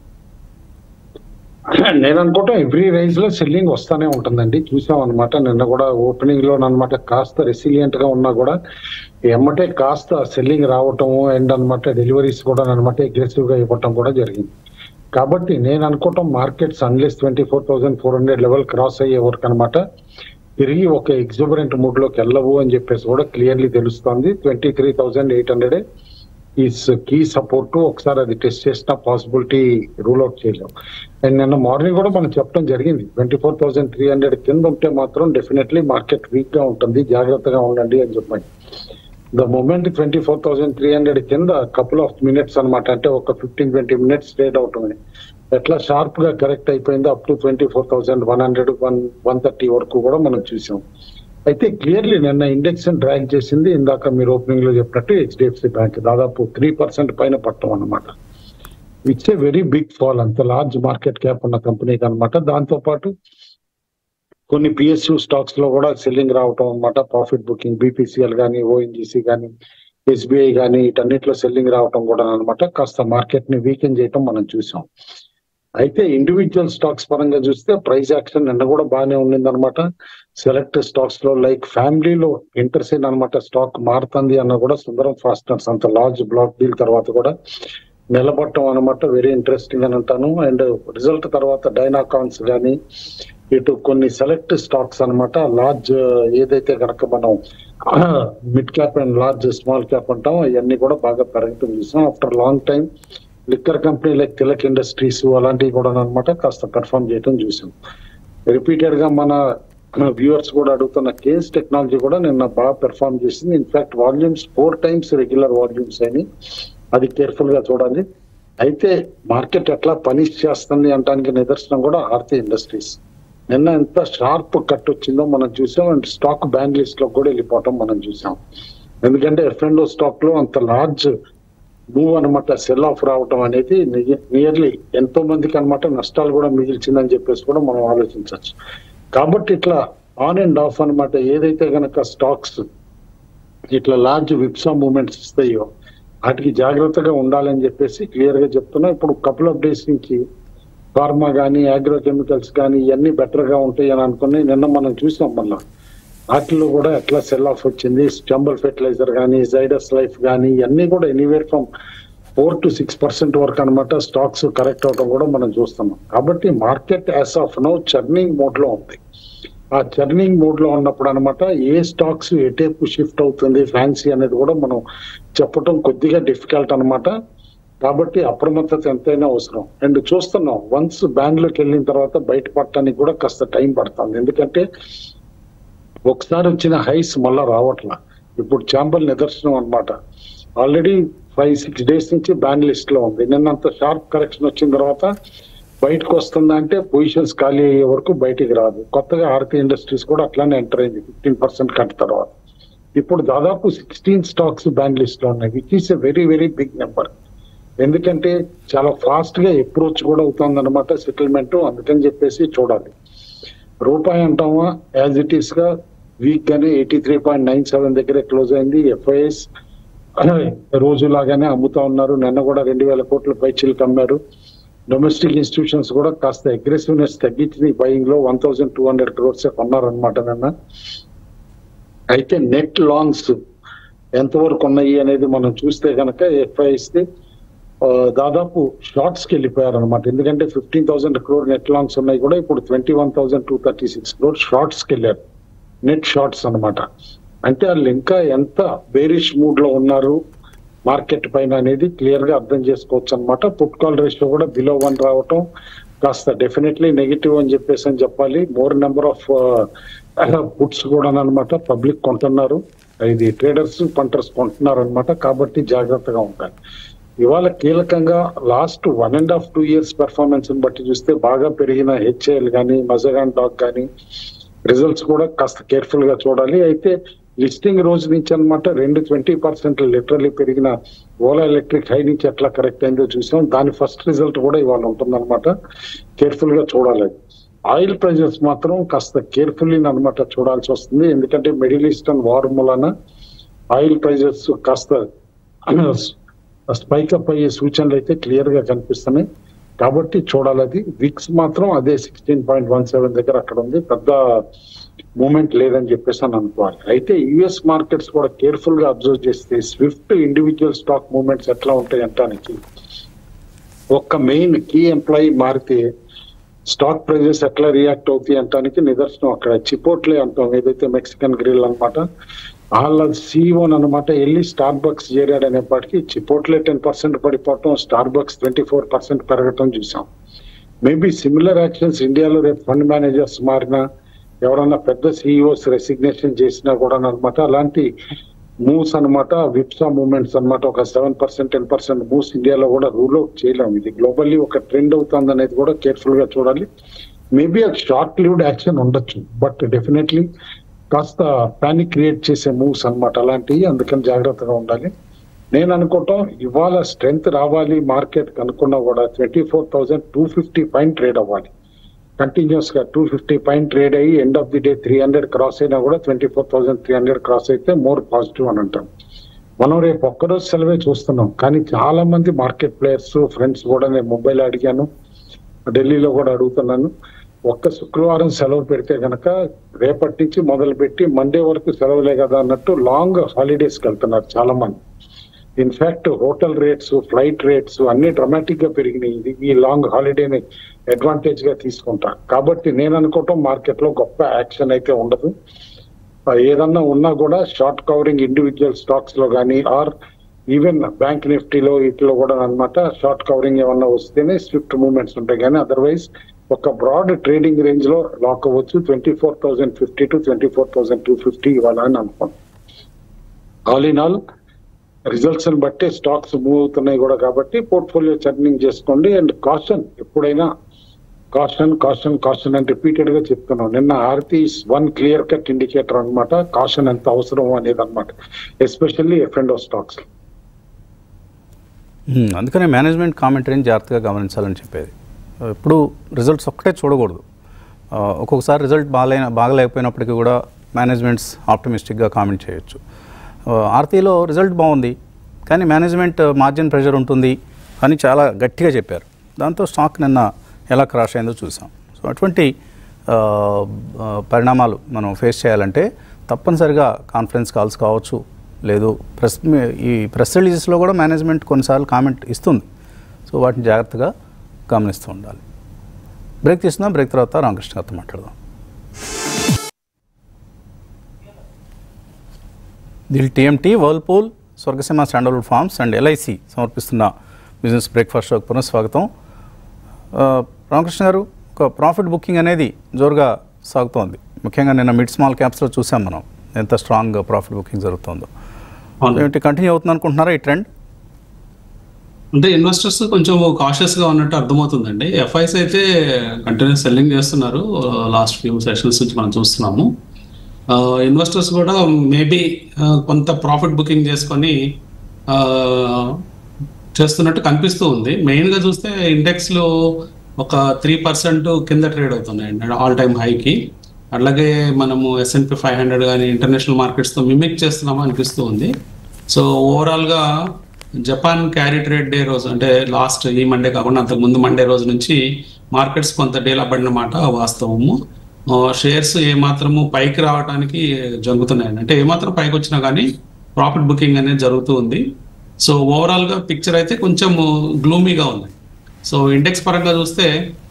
నేను అనుకుంటా ఎవ్రీ రైజ్ లో సెల్లింగ్ వస్తానే ఉంటుందండి చూసాం అనమాట నిన్న కూడా ఓపెనింగ్ లో అనమాట కాస్త రెసిలియంట్ గా ఉన్నా కూడా ఎమ్మటే కాస్త సెల్లింగ్ రావటం అండ్ అనమాట డెలివరీస్ కూడా అనమాట అగ్రెసివ్ గా ఇవ్వటం కూడా జరిగింది కాబట్టి నేను అనుకుంటాం markets unless twenty four thousand four hundred level cross అయ్యే వరకు అనమాట తిరిగి ఒక ఎగ్జుబరెంట్ మూడ్ లోకి వెళ్ళవు అని చెప్పేసి కూడా క్లియర్లీ తెలుస్తోంది twenty three thousand eight hundred is key support ఒకసారి అది టెస్ట్ చేసిన పాసిబిలిటీ రూల్ అవుట్ చేయలేం అండ్ నిన్న మార్నింగ్ కూడా మనం చెప్పడం జరిగింది twenty four thousand three hundred కింద ఉంటే మాత్రం డెఫినెట్లీ మార్కెట్ వీక్ గా ఉంటుంది జాగ్రత్తగా ఉండండి అని చెప్పండి the moment twenty four thousand three hundred కింద కపుల్ ఆఫ్ మినిట్స్ అనమాట అంటే ఒక ఫిఫ్టీన్ ట్వంటీ మినిట్స్ ట్రేడ్ అవుతుంది ఎట్లా షార్ప్ గా కరెక్ట్ అయిపోయిందో up to twenty four thousand one hundred one one thirty వరకు కూడా మనం చూసాం అయితే క్లియర్లీ నిన్న ఇండెక్స్ డ్రాగ్ చేసింది ఇందాక మీరు ఓపెనింగ్ లో చెప్పినట్టు హెచ్డిఎఫ్సి బ్యాంక్ దాదాపు త్రీ పర్సెంట్ పైన పట్టం అన్నమాట it's a very big fall అంత లార్జ్ మార్కెట్ క్యాప్ ఉన్న కంపెనీకి అనమాట దాంతో పాటు కొన్ని పిఎస్యు స్టాక్స్ లో కూడా సెల్లింగ్ రావటం అనమాట ప్రాఫిట్ బుకింగ్ బీపీసీఎల్ కానీ ఓఎన్జీసీ కానీ ఎస్బీఐ కానీ వీటన్నిటిలో సెల్లింగ్ రావటం కూడా అనమాట కాస్త మార్కెట్ ని వీకెన్ చేయటం మనం చూసాం అయితే ఇండివిజువల్ స్టాక్స్ పరంగా చూస్తే ప్రైస్ యాక్షన్ నిన్న కూడా బాగానే ఉండింది అనమాట సెలెక్ట్ స్టాక్స్ లో లైక్ ఫ్యామిలీలో ఇంటర్సెన్ అనమాట స్టాక్ మారుతుంది అన్న కూడా సుందరం ఫాస్టర్స్ అంత లార్జ్ బ్లాక్ డీల్ తర్వాత కూడా నిలబడటం అనమాట వెరీ ఇంట్రెస్టింగ్ అని అంటాను అండ్ రిజల్ట్ తర్వాత డైనాకాన్స్ కానీ ఇటు కొన్ని సెలెక్ట్ స్టాక్స్ అన్నమాట లార్జ్ ఏదైతే కనుక మనం mid cap and large small cap అంటాం అవన్నీ కూడా బాగా పెరగటం చూసాం after long time liquor company like Tilak industries అలాంటివి కూడా అనమాట కాస్త పెర్ఫామ్ చేయటం చూసాం రిపీటెడ్ గా మన వ్యూవర్స్ కూడా అడుగుతున్న కేస్ టెక్నాలజీ కూడా నిన్న బాగా పెర్ఫామ్ చేసింది in fact volumes four times regular volumes అని అది కేర్ఫుల్ గా చూడాలి అయితే మార్కెట్ ఎట్లా పనిష్ చేస్తుంది అంటానికి నిదర్శనం కూడా ఆర్తి ఇండస్ట్రీస్ నిన్న ఎంత షార్ప్ కట్ వచ్చిందో మనం చూసాం అండ్ స్టాక్ బ్యాన్ లిస్ట్ లో కూడా వెళ్ళిపోవటం మనం చూసాం ఎందుకంటే ఎఫ్ అండ్ స్టాక్ లో అంత లార్జ్ మూవ్ అనమాట సెల్ ఆఫ్ రావటం అనేది నియర్లీ ఎంతో మందికి అనమాట నష్టాలు కూడా మిగిల్చిందని చెప్పేసి కూడా మనం ఆలోచించవచ్చు కాబట్టి ఇట్లా ఆన్ అండ్ ఆఫ్ అన్నమాట ఏదైతే గనక స్టాక్స్ ఇట్లా లార్జ్ విప్సా మూమెంట్స్ ఇస్తాయో వాటికి జాగ్రత్తగా ఉండాలని చెప్పేసి క్లియర్ గా చెప్తున్నా ఇప్పుడు కపుల్ ఆఫ్ డేస్ నుంచి ఫార్మా కానీ అగ్రో కెమికల్స్ కానీ ఇవన్నీ బెటర్ గా ఉంటాయి అని అనుకుని నిన్న మనం చూసాం మళ్ళా వాటిలో కూడా ఎట్లా సెల్ ఆఫ్ వచ్చింది స్టంబల్ ఫెర్టిలైజర్ కానీ జైడస్ లైఫ్ కానీ ఇవన్నీ కూడా anywhere from four to six percent వరకు అనమాట స్టాక్స్ కరెక్ట్ అవడం కూడా మనం చూస్తున్నాం కాబట్టి market as of no churning mode లో ఉంది ఆ చర్నింగ్ మోడ్ లో ఉన్నప్పుడు అనమాట ఏ స్టాక్స్ ఎటేపు షిఫ్ట్ అవుతుంది ఫ్యాన్సీ అనేది కూడా మనం చెప్పటం కొద్దిగా డిఫికల్ట్ అన్నమాట కాబట్టి అప్రమత్తత ఎంతైనా అవసరం అండ్ చూస్తున్నాం వన్స్ బ్యాన్ లోకి వెళ్ళిన తర్వాత బయటపడటానికి కూడా కాస్త టైం పడుతుంది ఎందుకంటే ఒకసారి వచ్చిన హైస్ మళ్ళా రావట్లా ఇప్పుడు చాంబల్ నిదర్శనం అన్నమాట ఆల్రెడీ ఫైవ్ సిక్స్ డేస్ నుంచి బ్యాన్ లిస్ట్ లో ఉంది నిన్నంత షార్ప్ కరెక్షన్ వచ్చిన తర్వాత బయటకు వస్తుందా అంటే పొజిషన్స్ ఖాళీ అయ్యే వరకు బయటికి రాదు కొత్తగా ఆర్తి ఇండస్ట్రీస్ కూడా అట్లానే ఎంటర్ అయింది ఫిఫ్టీన్ పర్సెంట్ కట్ తర్వాత ఇప్పుడు దాదాపు సిక్స్టీన్ స్టాక్స్ బ్యాన్ లిస్ట్ లో ఉన్నాయి which is a very very big number ఎందుకంటే చాలా ఫాస్ట్ గా అప్రోచ్ కూడా అవుతుంది అనమాట సెటిల్మెంట్ అందుకని చెప్పేసి చూడాలి రూపాయి అంటామా యాజ్ ఇట్ ఈస్ గా వీక్ గానే eighty three point nine seven దగ్గర క్లోజ్ అయింది ఎఫ్ఐఎస్ రోజు లాగానే అమ్ముతా ఉన్నారు నిన్న కూడా రెండు వేల కోట్ల పైచీలకు అమ్మారు డొమెస్టిక్ ఇన్స్టిట్యూషన్స్ కూడా కాస్త అగ్రెసివ్నెస్ తగ్గించింది బయింగ్ లో one thousand two hundred crores కొన్నారనమాట నిన్న అయితే నెట్ లాంగ్స్ ఎంతవరకు ఉన్నాయి అనేది మనం చూస్తే కనుక ఎఫ్ఐఎస్ దాదాపు షార్ట్స్ కి వెళ్ళిపోయారు అనమాట ఎందుకంటే fifteen thousand crore net longs ఉన్నాయి కూడా ఇప్పుడు twenty one thousand two thirty six crore shorts కి వెళ్ళారు నెట్ షార్ట్స్ అన్నమాట అంటే వాళ్ళు ఇంకా ఎంత బేరిష్ మూడ్ లో ఉన్నారు మార్కెట్ పైన అనేది క్లియర్ గా అర్థం చేసుకోవచ్చు అనమాట పుట్ కాల్ రేషియో కూడా బిలో వన్ రావటం కాస్త డెఫినెట్లీ నెగిటివ్ అని చెప్పేసి అని చెప్పాలి మోర్ నెంబర్ ఆఫ్ పుట్స్ కూడా అనమాట పబ్లిక్ కొంటున్నారు ఇది ట్రేడర్స్ పంటర్స్ కొంటున్నారు అనమాట కాబట్టి జాగ్రత్తగా ఉండాలి ఇవాళ కీలకంగా last one and half two years performance బట్టి చూస్తే బాగా పెరిగిన హెచ్ఏఎల్ కానీ మజగాన్ డాక్ కానీ రిజల్ట్స్ కూడా కాస్త కేర్ఫుల్ గా చూడాలి అయితే లిస్టింగ్ రోజు నుంచి అనమాట రెండు ట్వంటీ పర్సెంట్ లిటరలీ పెరిగిన ఓలా ఎలక్ట్రిక్ హై నుంచి ఎట్లా కరెక్ట్ అయిందో చూసాం దాని ఫస్ట్ రిజల్ట్ కూడా ఇవాళ ఉంటుందన్నమాట కేర్ఫుల్ గా చూడాలి ఆయిల్ ప్రైజెస్ మాత్రం కాస్త కేర్ఫుల్లీ అనమాట చూడాల్సి వస్తుంది ఎందుకంటే మిడిల్ ఈస్టర్న్ వార్ మూలన ఆయిల్ ప్రైజెస్ కాస్త స్పైక్ అప్ అయ్యే సూచనలు అయితే క్లియర్ గా కనిపిస్తున్నాయి కాబట్టి చూడాలి అది విక్స్ మాత్రం అదే సిక్స్టీన్ పాయింట్ వన్ సెవెన్ దగ్గర అక్కడ ఉంది పెద్ద మూమెంట్ లేదని చెప్పేసి అని అనుకోవాలి అయితే యుఎస్ మార్కెట్స్ కూడా కేర్ఫుల్ గా అబ్జర్వ్ చేస్తే స్విఫ్ట్ ఇండివిజువల్ స్టాక్ మూవ్మెంట్స్ ఎట్లా ఉంటాయి అంటానికి ఒక్క మెయిన్ కీ ఎంప్లాయీ మారితే స్టాక్ ప్రైజెస్ ఎట్లా రియాక్ట్ అవుతాయి అంటానికి నిదర్శనం అక్కడ చిపోట్లే అంటాం ఏదైతే మెక్సికన్ గ్రిల్ అన్నమాట వాళ్ళ సీఈఓ అనమాట వెళ్ళి స్టార్ బక్స్ చేరాడు అనేప్పటికీ చిపోట్లే టెన్ పర్సెంట్ పడిపోవటం Starbucks twenty four percent పెరగటం చూసాం మేబీ సిమిలర్ యాక్షన్స్ ఇండియాలో రేపు ఫండ్ మేనేజర్స్ మారినా ఎవరన్నా పెద్ద సిఇఓస్ రెసిగ్నేషన్ చేసినా కూడా అనమాట అలాంటి మూవ్స్ అన్నమాట విప్సా మూవ్మెంట్స్ అన్నమాట ఒక seven percent ten percent moves ఇండియాలో కూడా రూల్ అవుట్ చేయలేము ఇది గ్లోబల్లీ ఒక ట్రెండ్ అవుతుంది అనేది కూడా కేర్ఫుల్ గా చూడాలి మేబీ అది షార్ట్ లివ్డ్ యాక్షన్ ఉండొచ్చు బట్ డెఫినెట్లీ కాస్త పానిక్ క్రియేట్ చేసే మూవ్స్ అన్నమాట అలాంటివి అందుకని జాగ్రత్తగా ఉండాలి నేను అనుకోవటం ఇవాళ స్ట్రెంగ్త్ రావాలి మార్కెట్ అనుకున్నా కూడా twenty four thousand two fifty పైన ట్రేడ్ అవ్వాలి కంటిన్యూస్ గా టూ ఫిఫ్టీ పైన ట్రేడ్ అయ్యి end of the day three hundred cross అయినా కూడా twenty four thousand three hundred cross అయితే మోర్ పాజిటివ్ అని అంటాం మనం రేపు ఒక్కరోజు సెలవే చూస్తున్నాం కానీ చాలా మంది మార్కెట్ ప్లేయర్స్ ఫ్రెండ్స్ కూడా నేను ముంబైలో అడిగాను ఢిల్లీలో కూడా అడుగుతున్నాను ఒక్క శుక్రవారం సెలవు పెడితే గనక రేపటి నుంచి మొదలు పెట్టి మండే వరకు సెలవులే కదా అన్నట్టు లాంగ్ హాలిడేస్ కి వెళ్తున్నారు చాలా మంది in fact hotel rates flight rates అన్ని డ్రమాటిక్ గా పెరిగినాయి ఇది ఈ లాంగ్ హాలిడేని అడ్వాంటేజ్ గా తీసుకుంటా కాబట్టి నేను అనుకోవటం మార్కెట్ లో గొప్ప యాక్షన్ అయితే ఉండదు ఆ, ఏదన్నా ఉన్నా కూడా షార్ట్ కవరింగ్ ఇండివిజువల్ స్టాక్స్ లో కానీ ఆర్ ఈవెన్ బ్యాంక్ నిఫ్టీలో వీటిలో కూడా అన్నమాట షార్ట్ కవరింగ్ ఏమన్నా వస్తేనే స్విఫ్ట్ మూవ్మెంట్స్ ఉంటాయి కానీ అదర్వైజ్ ఒక బ్రాడ్ ట్రేడింగ్ రేంజ్ లో లాక్ అవ్వచ్చు twenty four thousand fifty to twenty four thousand two fifty ఇవ్వాలని అనుకోండి ఆల్ ఇన్ ఆల్ రిజల్ట్స్ ని బట్టి స్టాక్స్ మూవ్ అవుతున్నాయి కూడా కాబట్టి పోర్ట్ఫోలియో చర్నింగ్ చేసుకోండి అండ్ కాషన్ ఎప్పుడైనా కాషన్ కాషన్ కాషన్ అని రిపీటెడ్ గా చెప్తున్నాం నిన్న Aarti one clear cut indicator అన్నమాట కాషన్ ఎంత అవసరం అనేది అనమాట ఎస్పెషల్లీ ఎఫ్ అండ్ స్టాక్స్ మ్మ్. అందుకనే మేనేజ్మెంట్ కామెంటరీని జాగ్రత్తగా గమనించాలని చెప్పేది ఎప్పుడు రిజల్ట్స్ ఒక్కటే చూడకూడదు ఆ, ఒక్కొక్కసారి రిజల్ట్ బాగాలే బాగలేకపోయినప్పటికీ కూడా మేనేజ్మెంట్స్ ఆప్టమిస్టిక్గా కామెంట్ చేయొచ్చు ఆ, ఆర్తీలో రిజల్ట్ బాగుంది కానీ మేనేజ్మెంట్ మార్జిన్ ప్రెషర్ ఉంటుంది అని చాలా గట్టిగా చెప్పారు దాంతో స్టాక్ నిన్న ఎలా క్రాష్ అయిందో చూసాం సో అటువంటి ఆ, ఆ, పరిణామాలు మనం ఫేస్ చేయాలంటే తప్పనిసరిగా కాన్ఫరెన్స్ కాల్స్ కావచ్చు లేదు ప్రెస్ మీ- ఈ ప్రెస్ రిలీజెస్లో కూడా మేనేజ్మెంట్ కొన్నిసార్లు కామెంట్ ఇస్తుంది సో వాటిని జాగ్రత్తగా గమనిస్తూ ఉండాలి బ్రేక్ తీసుకుందాం బ్రేక్ తర్వాత రామకృష్ణ గారితో మాట్లాడదాం Dil TMT Whirlpool Swargaseema sandalwood farms and LIC సమర్పిస్తున్న బిజినెస్ బ్రేక్ఫాస్ట్ షోకి పునఃస్వాగతం ఆ, రామకృష్ణ గారు ఒక ప్రాఫిట్ బుకింగ్ అనేది జోరుగా సాగుతోంది ముఖ్యంగా నిన్న మిడ్ స్మాల్ క్యాప్స్లో చూసాం మనం ఎంత స్ట్రాంగ్ ప్రాఫిట్ బుకింగ్ జరుగుతుందో అవును. ఏమిటి కంటిన్యూ అవుతుంది అనుకుంటున్నారా ఈ ట్రెండ్ అంటే ఇన్వెస్టర్స్ కొంచెం కాషియస్ గా ఉన్నట్టు అర్థమవుతుందండి ఎఫ్ఐస్ అయితే కంటిన్యూస్ సెల్లింగ్ చేస్తున్నారు లాస్ట్ ఫ్యూ సెషన్స్ నుంచి మనం చూస్తున్నాము ఇన్వెస్టర్స్ కూడా మేబీ కొంత ప్రాఫిట్ బుకింగ్ చేసుకొని ఆ, చేస్తున్నట్టు కనిపిస్తూ ఉంది మెయిన్ గా చూస్తే ఇండెక్స్ లో ఒక త్రీ పర్సెంట్ కింద ట్రేడ్ అవుతున్నాయండి ఆల్ టైమ్ హైకి అట్లాగే మనము ఎస్ఎన్పి ఫైవ్ హండ్రెడ్ కానీ ఇంటర్నేషనల్ మార్కెట్స్ తో మిమిక్ చేస్తున్నాము అనిపిస్తూ ఉంది సో ఓవరాల్ గా జపాన్ క్యారీ ట్రేడ్ డే రోజు అంటే లాస్ట్ ఈ మండే కాకుండా అంతకు ముందు మండే రోజు నుంచి మార్కెట్స్ కొంత డీలా పడిన మాట వాస్తవము షేర్స్ ఏమాత్రము పైకి రావడానికి జరుగుతున్నాయి అంటే ఏమాత్రం పైకి వచ్చినా కానీ ప్రాఫిట్ బుకింగ్ అనేది జరుగుతూ ఉంది సో ఓవరాల్ గా పిక్చర్ అయితే కొంచెం గ్లూమీగా ఉంది సో ఇండెక్స్ పరంగా చూస్తే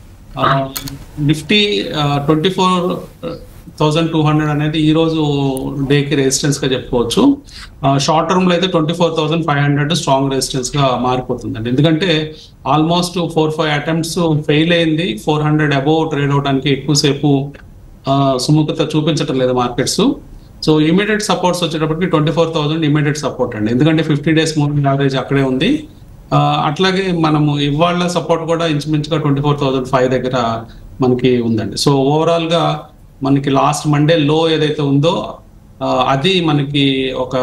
Nifty twenty four thousand two hundred అనేది ఈ రోజు డేకి రెసిస్టెన్స్ గా చెప్పుకోవచ్చు షార్ట్ టర్మ్ లో అయితే twenty four thousand five hundred strong resistance గా మారిపోతుందండి ఎందుకంటే almost four five attempts fail అయింది ఫోర్ హండ్రెడ్ అబోవ్ ట్రేడ్ అవడానికి ఎక్కువసేపు ఆ, సుముఖత చూపించడం లేదు మార్కెట్స్ సో ఇమీడియట్ సపోర్ట్స్ వచ్చేటప్పటికి twenty four thousand immediate support అండి ఎందుకంటే ఫిఫ్టీ డేస్ మూవింగ్ యావరేజ్ అక్కడే ఉంది ఆ, అట్లాగే మనము ఇవాళ సపోర్ట్ కూడా ఇంచుమించుగా ట్వంటీ ఫోర్ థౌసండ్ ఫైవ్ దగ్గర మనకి ఉందండి సో ఓవరాల్ గా మనకి లాస్ట్ మండే లో ఏదైతే ఉందో ఆ, అది మనకి ఒక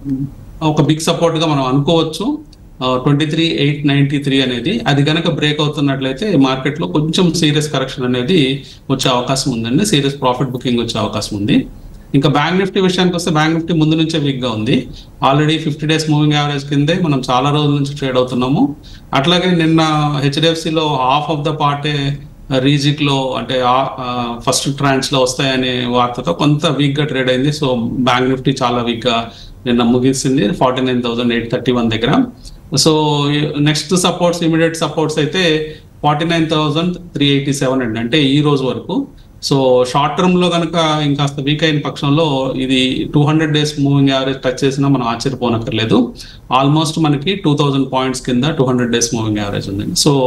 ఒక బిగ్ సపోర్ట్ గా మనం అనుకోవచ్చు twenty three eight ninety three అనేది అది కనుక బ్రేక్ అవుతున్నట్లయితే మార్కెట్ లో కొంచెం సీరియస్ కరెక్షన్ అనేది వచ్చే అవకాశం ఉందండి సీరియస్ ప్రాఫిట్ బుకింగ్ వచ్చే అవకాశం ఉంది ఇంకా బ్యాంక్ నిఫ్టీ విషయానికి వస్తే బ్యాంక్ నిఫ్టీ ముందు నుంచే వీక్ గా ఉంది already fifty days moving average కిందే మనం చాలా రోజుల నుంచి ట్రేడ్ అవుతున్నాము అట్లాగే నిన్న హెచ్డిఎఫ్సి లో హాఫ్ ఆఫ్ ద పార్టే రీజిక్ లో అంటే ఫస్ట్ ట్రాన్స్ లో వస్తాయనే వార్తతో కొంత వీక్ గా ట్రేడ్ అయింది సో బ్యాంక్ నిఫ్టీ చాలా వీక్ గా నిన్న ముగిసింది forty nine thousand eight thirty one దగ్గర so next supports immediate supports అయితే forty nine thousand three eighty seven అండి అంటే ఈ రోజు వరకు సో షార్ట్ టర్మ్ లో కనుక ఇంకాస్త వీక్ అయిన పక్షంలో ఇది two hundred days moving average touch చేసినా మనం ఆశ్చర్యపోనక్కర్లేదు ఆల్మోస్ట్ మనకి టూ థౌజండ్ పాయింట్స్ కింద two hundred days moving average ఉందండి సో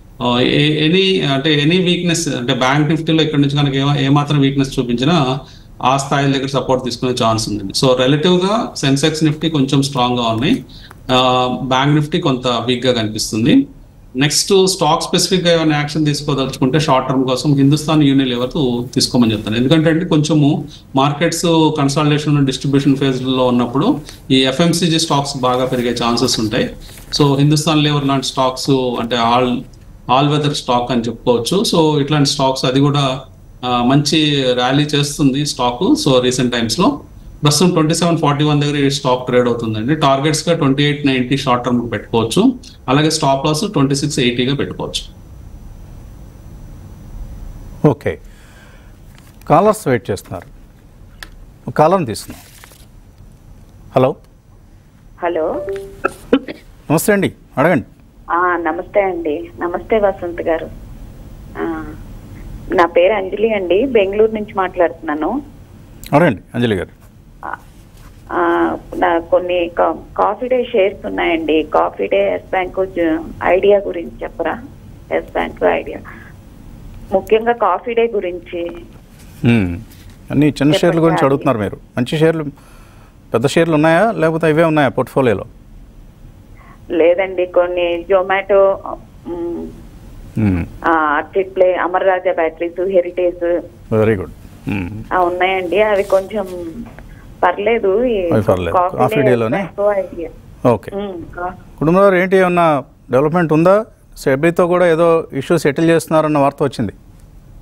ఎనీ అంటే ఎనీ వీక్నెస్ అంటే బ్యాంక్ నిఫ్టీలో ఇక్కడ నుంచి కనుక ఏ- ఏమాత్రం వీక్నెస్ చూపించినా ఆ స్థాయిల దగ్గర సపోర్ట్ తీసుకునే ఛాన్స్ ఉందండి సో రిలేటివ్ గా సెన్సెక్స్ నిఫ్టీ కొంచెం స్ట్రాంగ్ గా ఉన్నాయి బ్యాంక్ నిఫ్టీ కొంత వీక్ గా కనిపిస్తుంది నెక్స్ట్ స్టాక్ స్పెసిఫిక్ గా ఏమైనా యాక్షన్ తీసుకోదలుచుకుంటే షార్ట్ టర్మ్ కోసం హిందుస్థాన్ యూనిలివర్ తీసుకోమని చెప్తాను ఎందుకంటే అంటే కొంచెము మార్కెట్స్ కన్సాలిడేషన్ డిస్ట్రిబ్యూషన్ ఫేజ్ లో ఉన్నప్పుడు ఈ ఎఫ్ఎంసీజీ స్టాక్స్ బాగా పెరిగే ఛాన్సెస్ ఉంటాయి సో హిందుస్థాన్ లివర్ లాంటి స్టాక్స్ అంటే ఆల్ ఆల్ వెదర్ స్టాక్ అని చెప్పుకోవచ్చు సో ఇట్లాంటి స్టాక్స్ అది కూడా ఆ, మంచి ర్యాలీ చేస్తుంది స్టాక్ సో రీసెంట్ టైమ్స్ లో ప్రస్తుతం ట్వంటీ సెవెన్ ఫార్టీ వన్ దగ్గర ఈ స్టాక్ ట్రేడ్ అవుతుందండి టార్గెట్స్ గా twenty eight ninety short term పెట్టుకోవచ్చు అలాగే స్టాప్ లాస్ ట్వంటీ సిక్స్ ఎయిటీగా పెట్టుకోవచ్చు ఓకే కాలర్స్ వెయిట్ చేస్తున్నారు ఒక కాలర్ని తీసుకున్నాం హలో హలో నమస్తే అండి అడగండి ఆ, నమస్తే అండి నమస్తే వసంత్ గారు ఆ, నా పేరు అంజలి అండి బెంగళూరు నుంచి మాట్లాడుతున్నాను అడగండి అంజలి గారు ఆ, ఆ, నా కొన్ని కా- కాఫీ డే షేర్స్ ఉన్నాయండి కాఫీ డే ఎస్ బ్యాంక్ జ- ఐడియా గురించి చెప్పరా ఎస్ బ్యాంక్ ఐడియా ముఖ్యంగా కాఫీ డే గురించి మ్మ్. అన్ని చిన్న చెప్పండి షేర్ల గురించి అండి. అడుగుతున్నారు మీరు మంచి షేర్లు పెద్ద షేర్లు ఉన్నాయా లేకపోతే ఇవే ఉన్నాయా పోర్ట్ఫోలియోలో లేదండి కొన్ని జొమాటో మ్, మ్మ్. ఆ, అర్చిట్ ప్లే Amar Raja batteries Heritage very good మ్మ్. ఆ, ఉన్నాయండి అవి కొంచెం పర్లేదు ఈ అవి పర్లేదు. కాఫీ కాఫీ డే డేలోనే? ఎక్కువ ఐడియా ఓకే ఉమ్, కా- కుటుంబం గారు ఏంటి ఏమన్నా డెవలప్మెంట్ ఉందా సెబీతో కూడా ఏదో ఇష్యూ సెటిల్ చేస్తున్నారన్న వార్త వచ్చింది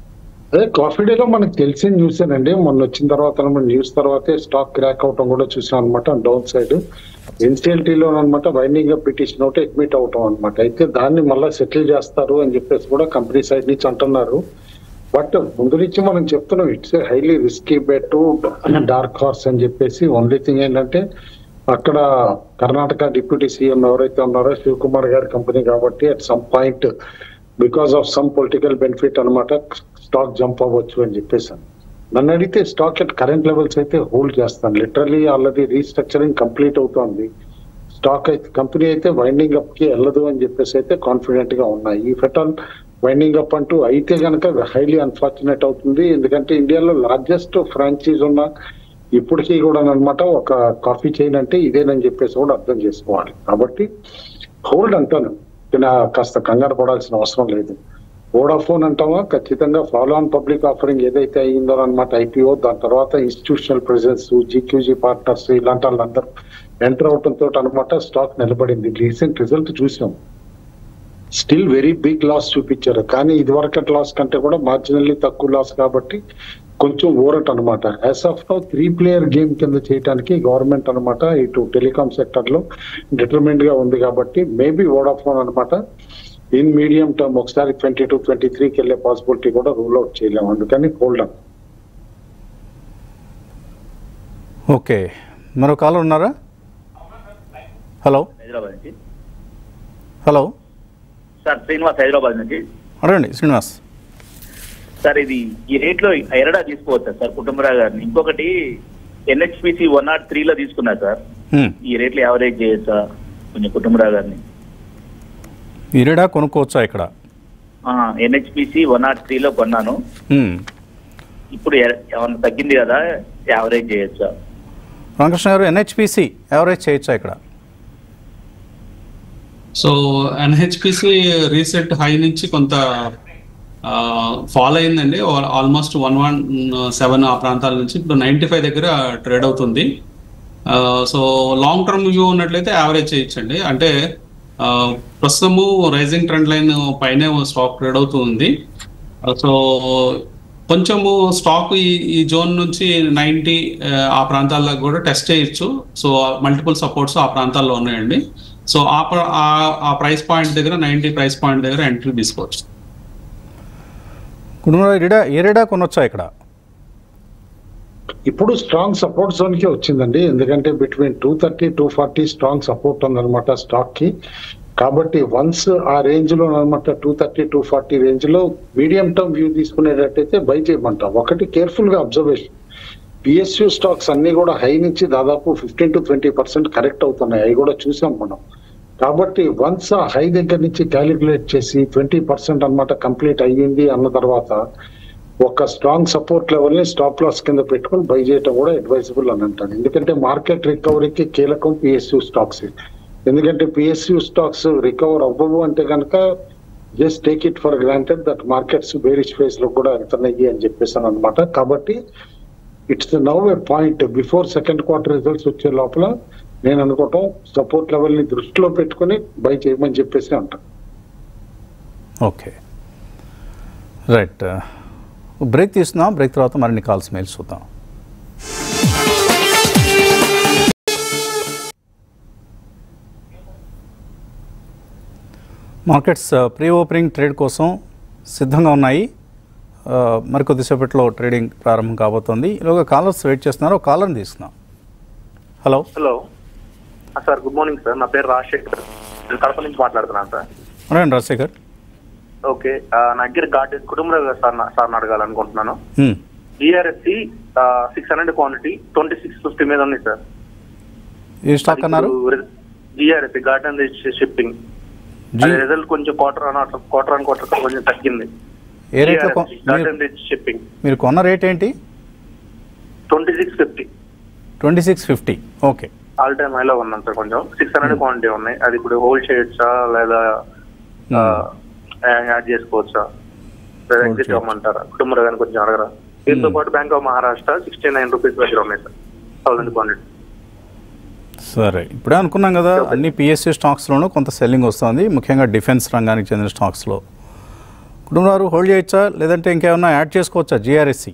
అదే కాఫీ డేలో మనకు తెలిసిన న్యూస్ అండి మొన్న వచ్చిన తర్వాత న్యూస్ తర్వాతే స్టాక్ క్రాక్ అవటం కూడా చూసాం అనమాట డౌన్ సైడ్ ఎన్సిఎల్టీ లో అనమాట వైండింగ్ అప్ పిటిషన్ ఒకటి అడ్మిట్ అవటం అనమాట అయితే దాన్ని మళ్ళీ సెటిల్ చేస్తారు అని చెప్పేసి కూడా కంపెనీ సైడ్ నుంచి అంటున్నారు బట్ ముందు నుంచి మనం చెప్తున్నాం it's highly risky bet dark horse అని చెప్పేసి ఓన్లీ థింగ్ ఏంటంటే అక్కడ కర్ణాటక డిప్యూటీ సీఎం ఎవరైతే ఉన్నారో శివకుమార్ గారి కంపెనీ కాబట్టి at some point because of some political benefit అన్నమాట స్టాక్ జంప్ అవ్వచ్చు అని చెప్పేసాను నన్ను అడిగితే స్టాక్ ఎట్ కరెంట్ లెవెల్స్ అయితే హోల్డ్ చేస్తాను లిటరలీ ఆల్రెడీ రీస్ట్రక్చరింగ్ కంప్లీట్ అవుతోంది స్టాక్ అయితే కంపెనీ అయితే వైండింగ్ అప్ కి వెళ్ళదు అని చెప్పేసి అయితే కాన్ఫిడెంట్ గా ఉన్నాయి ఈ ఫెటల్ వైండింగ్ అప్ అంటూ అయితే కనుక హైలీ అన్ఫార్చునేట్ అవుతుంది ఎందుకంటే ఇండియాలో లార్జెస్ట్ ఫ్రాంచైజ్ ఉన్న ఇప్పటికీ కూడా అనమాట ఒక కాఫీ చైన్ అంటే ఇదేనని చెప్పేసి కూడా అర్థం చేసుకోవాలి కాబట్టి హోల్డ్ అంటాను ఈయన కాస్త కంగారు పడాల్సిన అవసరం లేదు వోడాఫోన్ అంటామా ఖచ్చితంగా ఫాలో ఆన్ పబ్లిక్ ఆఫరింగ్ ఏదైతే అయ్యిందో అనమాట ఐపీఓ దాని తర్వాత ఇన్స్టిట్యూషనల్ ప్రెజెన్స్ జీక్యూజీ పార్ట్నర్స్ ఇలాంటి వాళ్ళందరూ ఎంటర్ అవటంతో అనమాట స్టాక్ నిలబడింది రీసెంట్ రిజల్ట్ చూసాం స్టిల్ వెరీ బిగ్ లాస్ చూపించారు కానీ ఇది వరకటి లాస్ కంటే కూడా మార్జినల్లీ తక్కువ లాస్ కాబట్టి కొంచెం ఊరట్ అనమాట as of now three player game కింద చేయడానికి గవర్నమెంట్ అనమాట ఇటు టెలికాం సెక్టర్ లో డిటర్మెంట్ గా ఉంది కాబట్టి మేబీ వోడాఫోన్ అనమాట ఇన్ మీడియం టర్మ్ ఒకసారి ట్వంటీ టూ ట్వంటీ త్రీకి వెళ్ళే పాసిబిలిటీ కూడా రూల్ అవుట్ చేయలేము అందుకని హోల్డ్ అప్ ఓకే మరో కాలర్ ఉన్నారా హలో హైదరాబాద్ నుంచి హలో సార్ శ్రీనివాస్ హైదరాబాద్ నుంచి అడగండి శ్రీనివాస్ సార్ ఇది ఈ రేట్ లో ఎరడా తీసుకోవచ్చా సార్ కుటుంబరావు గారిని ఇంకొకటి ఎన్హెచ్పిసి వన్ నాట్ త్రీ లో తీసుకున్నా సార్ హ్మ్. ఈ రేట్లో యావరేజ్ చేయొచ్చా కొంచెం కుటుంబరావు గారిని ఇరిడా కొనుక్కోవచ్చా ఇక్కడ ఎన్హెచ్పిసి వన్ నాట్ త్రీ లో కొన్నాను హ్మ్. ఇప్పుడు ఎ- ఏమన్నా తగ్గింది కదా యావరేజ్ చేయొచ్చా రామకృష్ణ గారు ఎన్హెచ్పిసి యావరేజ్ చేయొచ్చా ఇక్కడ సో ఎన్హెచ్పిసి రీసెంట్ హై నుంచి కొంత ఫాల్ అయిందండి ఆల్మోస్ట్ వన్ వన్ సెవెన్ ఆ ప్రాంతాల నుంచి ఇప్పుడు నైంటీ ఫైవ్ దగ్గర ట్రేడ్ అవుతుంది సో లాంగ్ టర్మ్ వ్యూ ఉన్నట్లయితే యావరేజ్ చేయొచ్చండి అంటే ఆ, ప్రస్తుతము రైజింగ్ ట్రెండ్ లైన్ పైనే స్టాక్ ట్రేడ్ అవుతుంది సో కొంచెము స్టాక్ ఈ ఈ జోన్ నుంచి నైంటీ ఆ ప్రాంతాల్లో కూడా టెస్ట్ చేయొచ్చు సో మల్టిపుల్ సపోర్ట్స్ ఆ ప్రాంతాల్లో ఉన్నాయండి సో ఆ ప్ర- ఆ- ఆ ప్రైస్ పాయింట్ దగ్గర నైంటీ ప్రైస్ పాయింట్ దగ్గర ఎంట్రీ తీసుకోవచ్చు కుటుంబంలో ఇరిడా ఇరిడా కొనొచ్చా ఇక్కడ ఇప్పుడు స్ట్రాంగ్ సపోర్ట్ జోన్ కి వచ్చిందండి ఎందుకంటే between two thirty two forty strong support ఉందన్నమాట స్టాక్ కి కాబట్టి వన్స్ ఆ రేంజ్ లో అనమాట two thirty two forty range లో మీడియం టర్మ్ వ్యూ తీసుకునేటట్టయితే బై చేయమంటాం ఒకటి కేర్ఫుల్ గా అబ్జర్వేషన్ పిఎస్యు స్టాక్స్ అన్ని కూడా హై నుంచి దాదాపు fifteen to twenty percent correct అవుతున్నాయి అవి కూడా చూసాం మనం కాబట్టి వన్స్ ఆ హై దగ్గర నుంచి క్యాలిక్యులేట్ చేసి ట్వంటీ పర్సెంట్ అనమాట కంప్లీట్ అయ్యింది అన్న తర్వాత ఒక స్ట్రాంగ్ సపోర్ట్ లెవెల్ ని స్టాప్ లాస్ కింద పెట్టుకొని బై చేయడం కూడా అడ్వైజబుల్ అని అంటాను ఎందుకంటే మార్కెట్ రికవరీకి కీలకం పిఎస్యు స్టాక్స్ ఎందుకంటే పిఎస్యు స్టాక్స్ రికవర్ అవ్వవు అంటే కనుక just take it for granted that markets bearish phase లో కూడా వెళ్తున్నాయి అని చెప్పేసాను అనమాట కాబట్టి it's now a point before second quarter results వచ్చే లోపల నేను అనుకోవటం సపోర్ట్ లెవెల్ ని దృష్టిలో పెట్టుకొని బై చేయమని చెప్పేసి అంటాను ఓకే రైట్ బ్రేక్ తీసుకుందాం బ్రేక్ తర్వాత మరిన్ని కాల్స్ మెయిల్స్ చూద్దాం మార్కెట్స్ ప్రీ ఓపెనింగ్ ట్రేడ్ కోసం సిద్ధంగా ఉన్నాయి ఆ, మరికొద్దిసేపట్లో ట్రేడింగ్ ప్రారంభం కాబోతోంది ఈలోగా కాలర్స్ వెయిట్ చేస్తున్నారు ఒక కాలర్ని తీసుకుందాం హలో హలో ఆ, సార్ గుడ్ మార్నింగ్ సార్ నా పేరు రాజశేఖర్ నేను కడప నుంచి మాట్లాడుతున్నాను సార్ అడగండి రాజశేఖర్ ఓకే ఆ, నా దగ్గర గార్డెన్ కుటుంబ సార్ సార్ అడగాలనుకుంటున్నాను హ్మ్. DRSC six hundred quantity twenty six fifty మీద ఉంది సార్ ఏ స్టాక్ అన్నారు డిఆర్ఎస్సి గార్డెన్ షిప్పింగ్ జీ రిజల్ట్ కొంచెం quarter on quarter on quarter కొంచెం తగ్గింది ఏ రేట్లో కొ- మీరు గార్డెన్ రిచ్ షిప్పింగ్ మీరు కొన్న రేట్ ఏంటి twenty six fifty twenty six fifty okay all time హైలో ఉన్నాం సార్ కొంచెం సిక్స్ హండ్రెడ్ క్వాంటిటీ ఉన్నాయి అది ఇప్పుడు హోల్డ్ చేయొచ్చా లేదా యాడ్ చేసుకోవచ్చా లేదా Hold ఎగ్జిట్ చేయొచ్చు. అవ్వమంటారా కుటుంబ కానీ కొంచెం అడగరా దీంతో పాటు bank of Maharashtra sixty nine rupees దగ్గర ఉన్నాయి సార్ థౌసండ్ క్వాంటిటీ సరే ఇప్పుడే అనుకున్నాం కదా అన్ని పిఎస్సి స్టాక్స్లోనూ కొంత సెల్లింగ్ వస్తుంది ముఖ్యంగా డిఫెన్స్ రంగానికి చెందిన స్టాక్స్లో కుటుంబారు హోల్డ్ చేయొచ్చా లేదంటే ఇంకేమన్నా యాడ్ చేసుకోవచ్చా జిఆర్ఎస్సి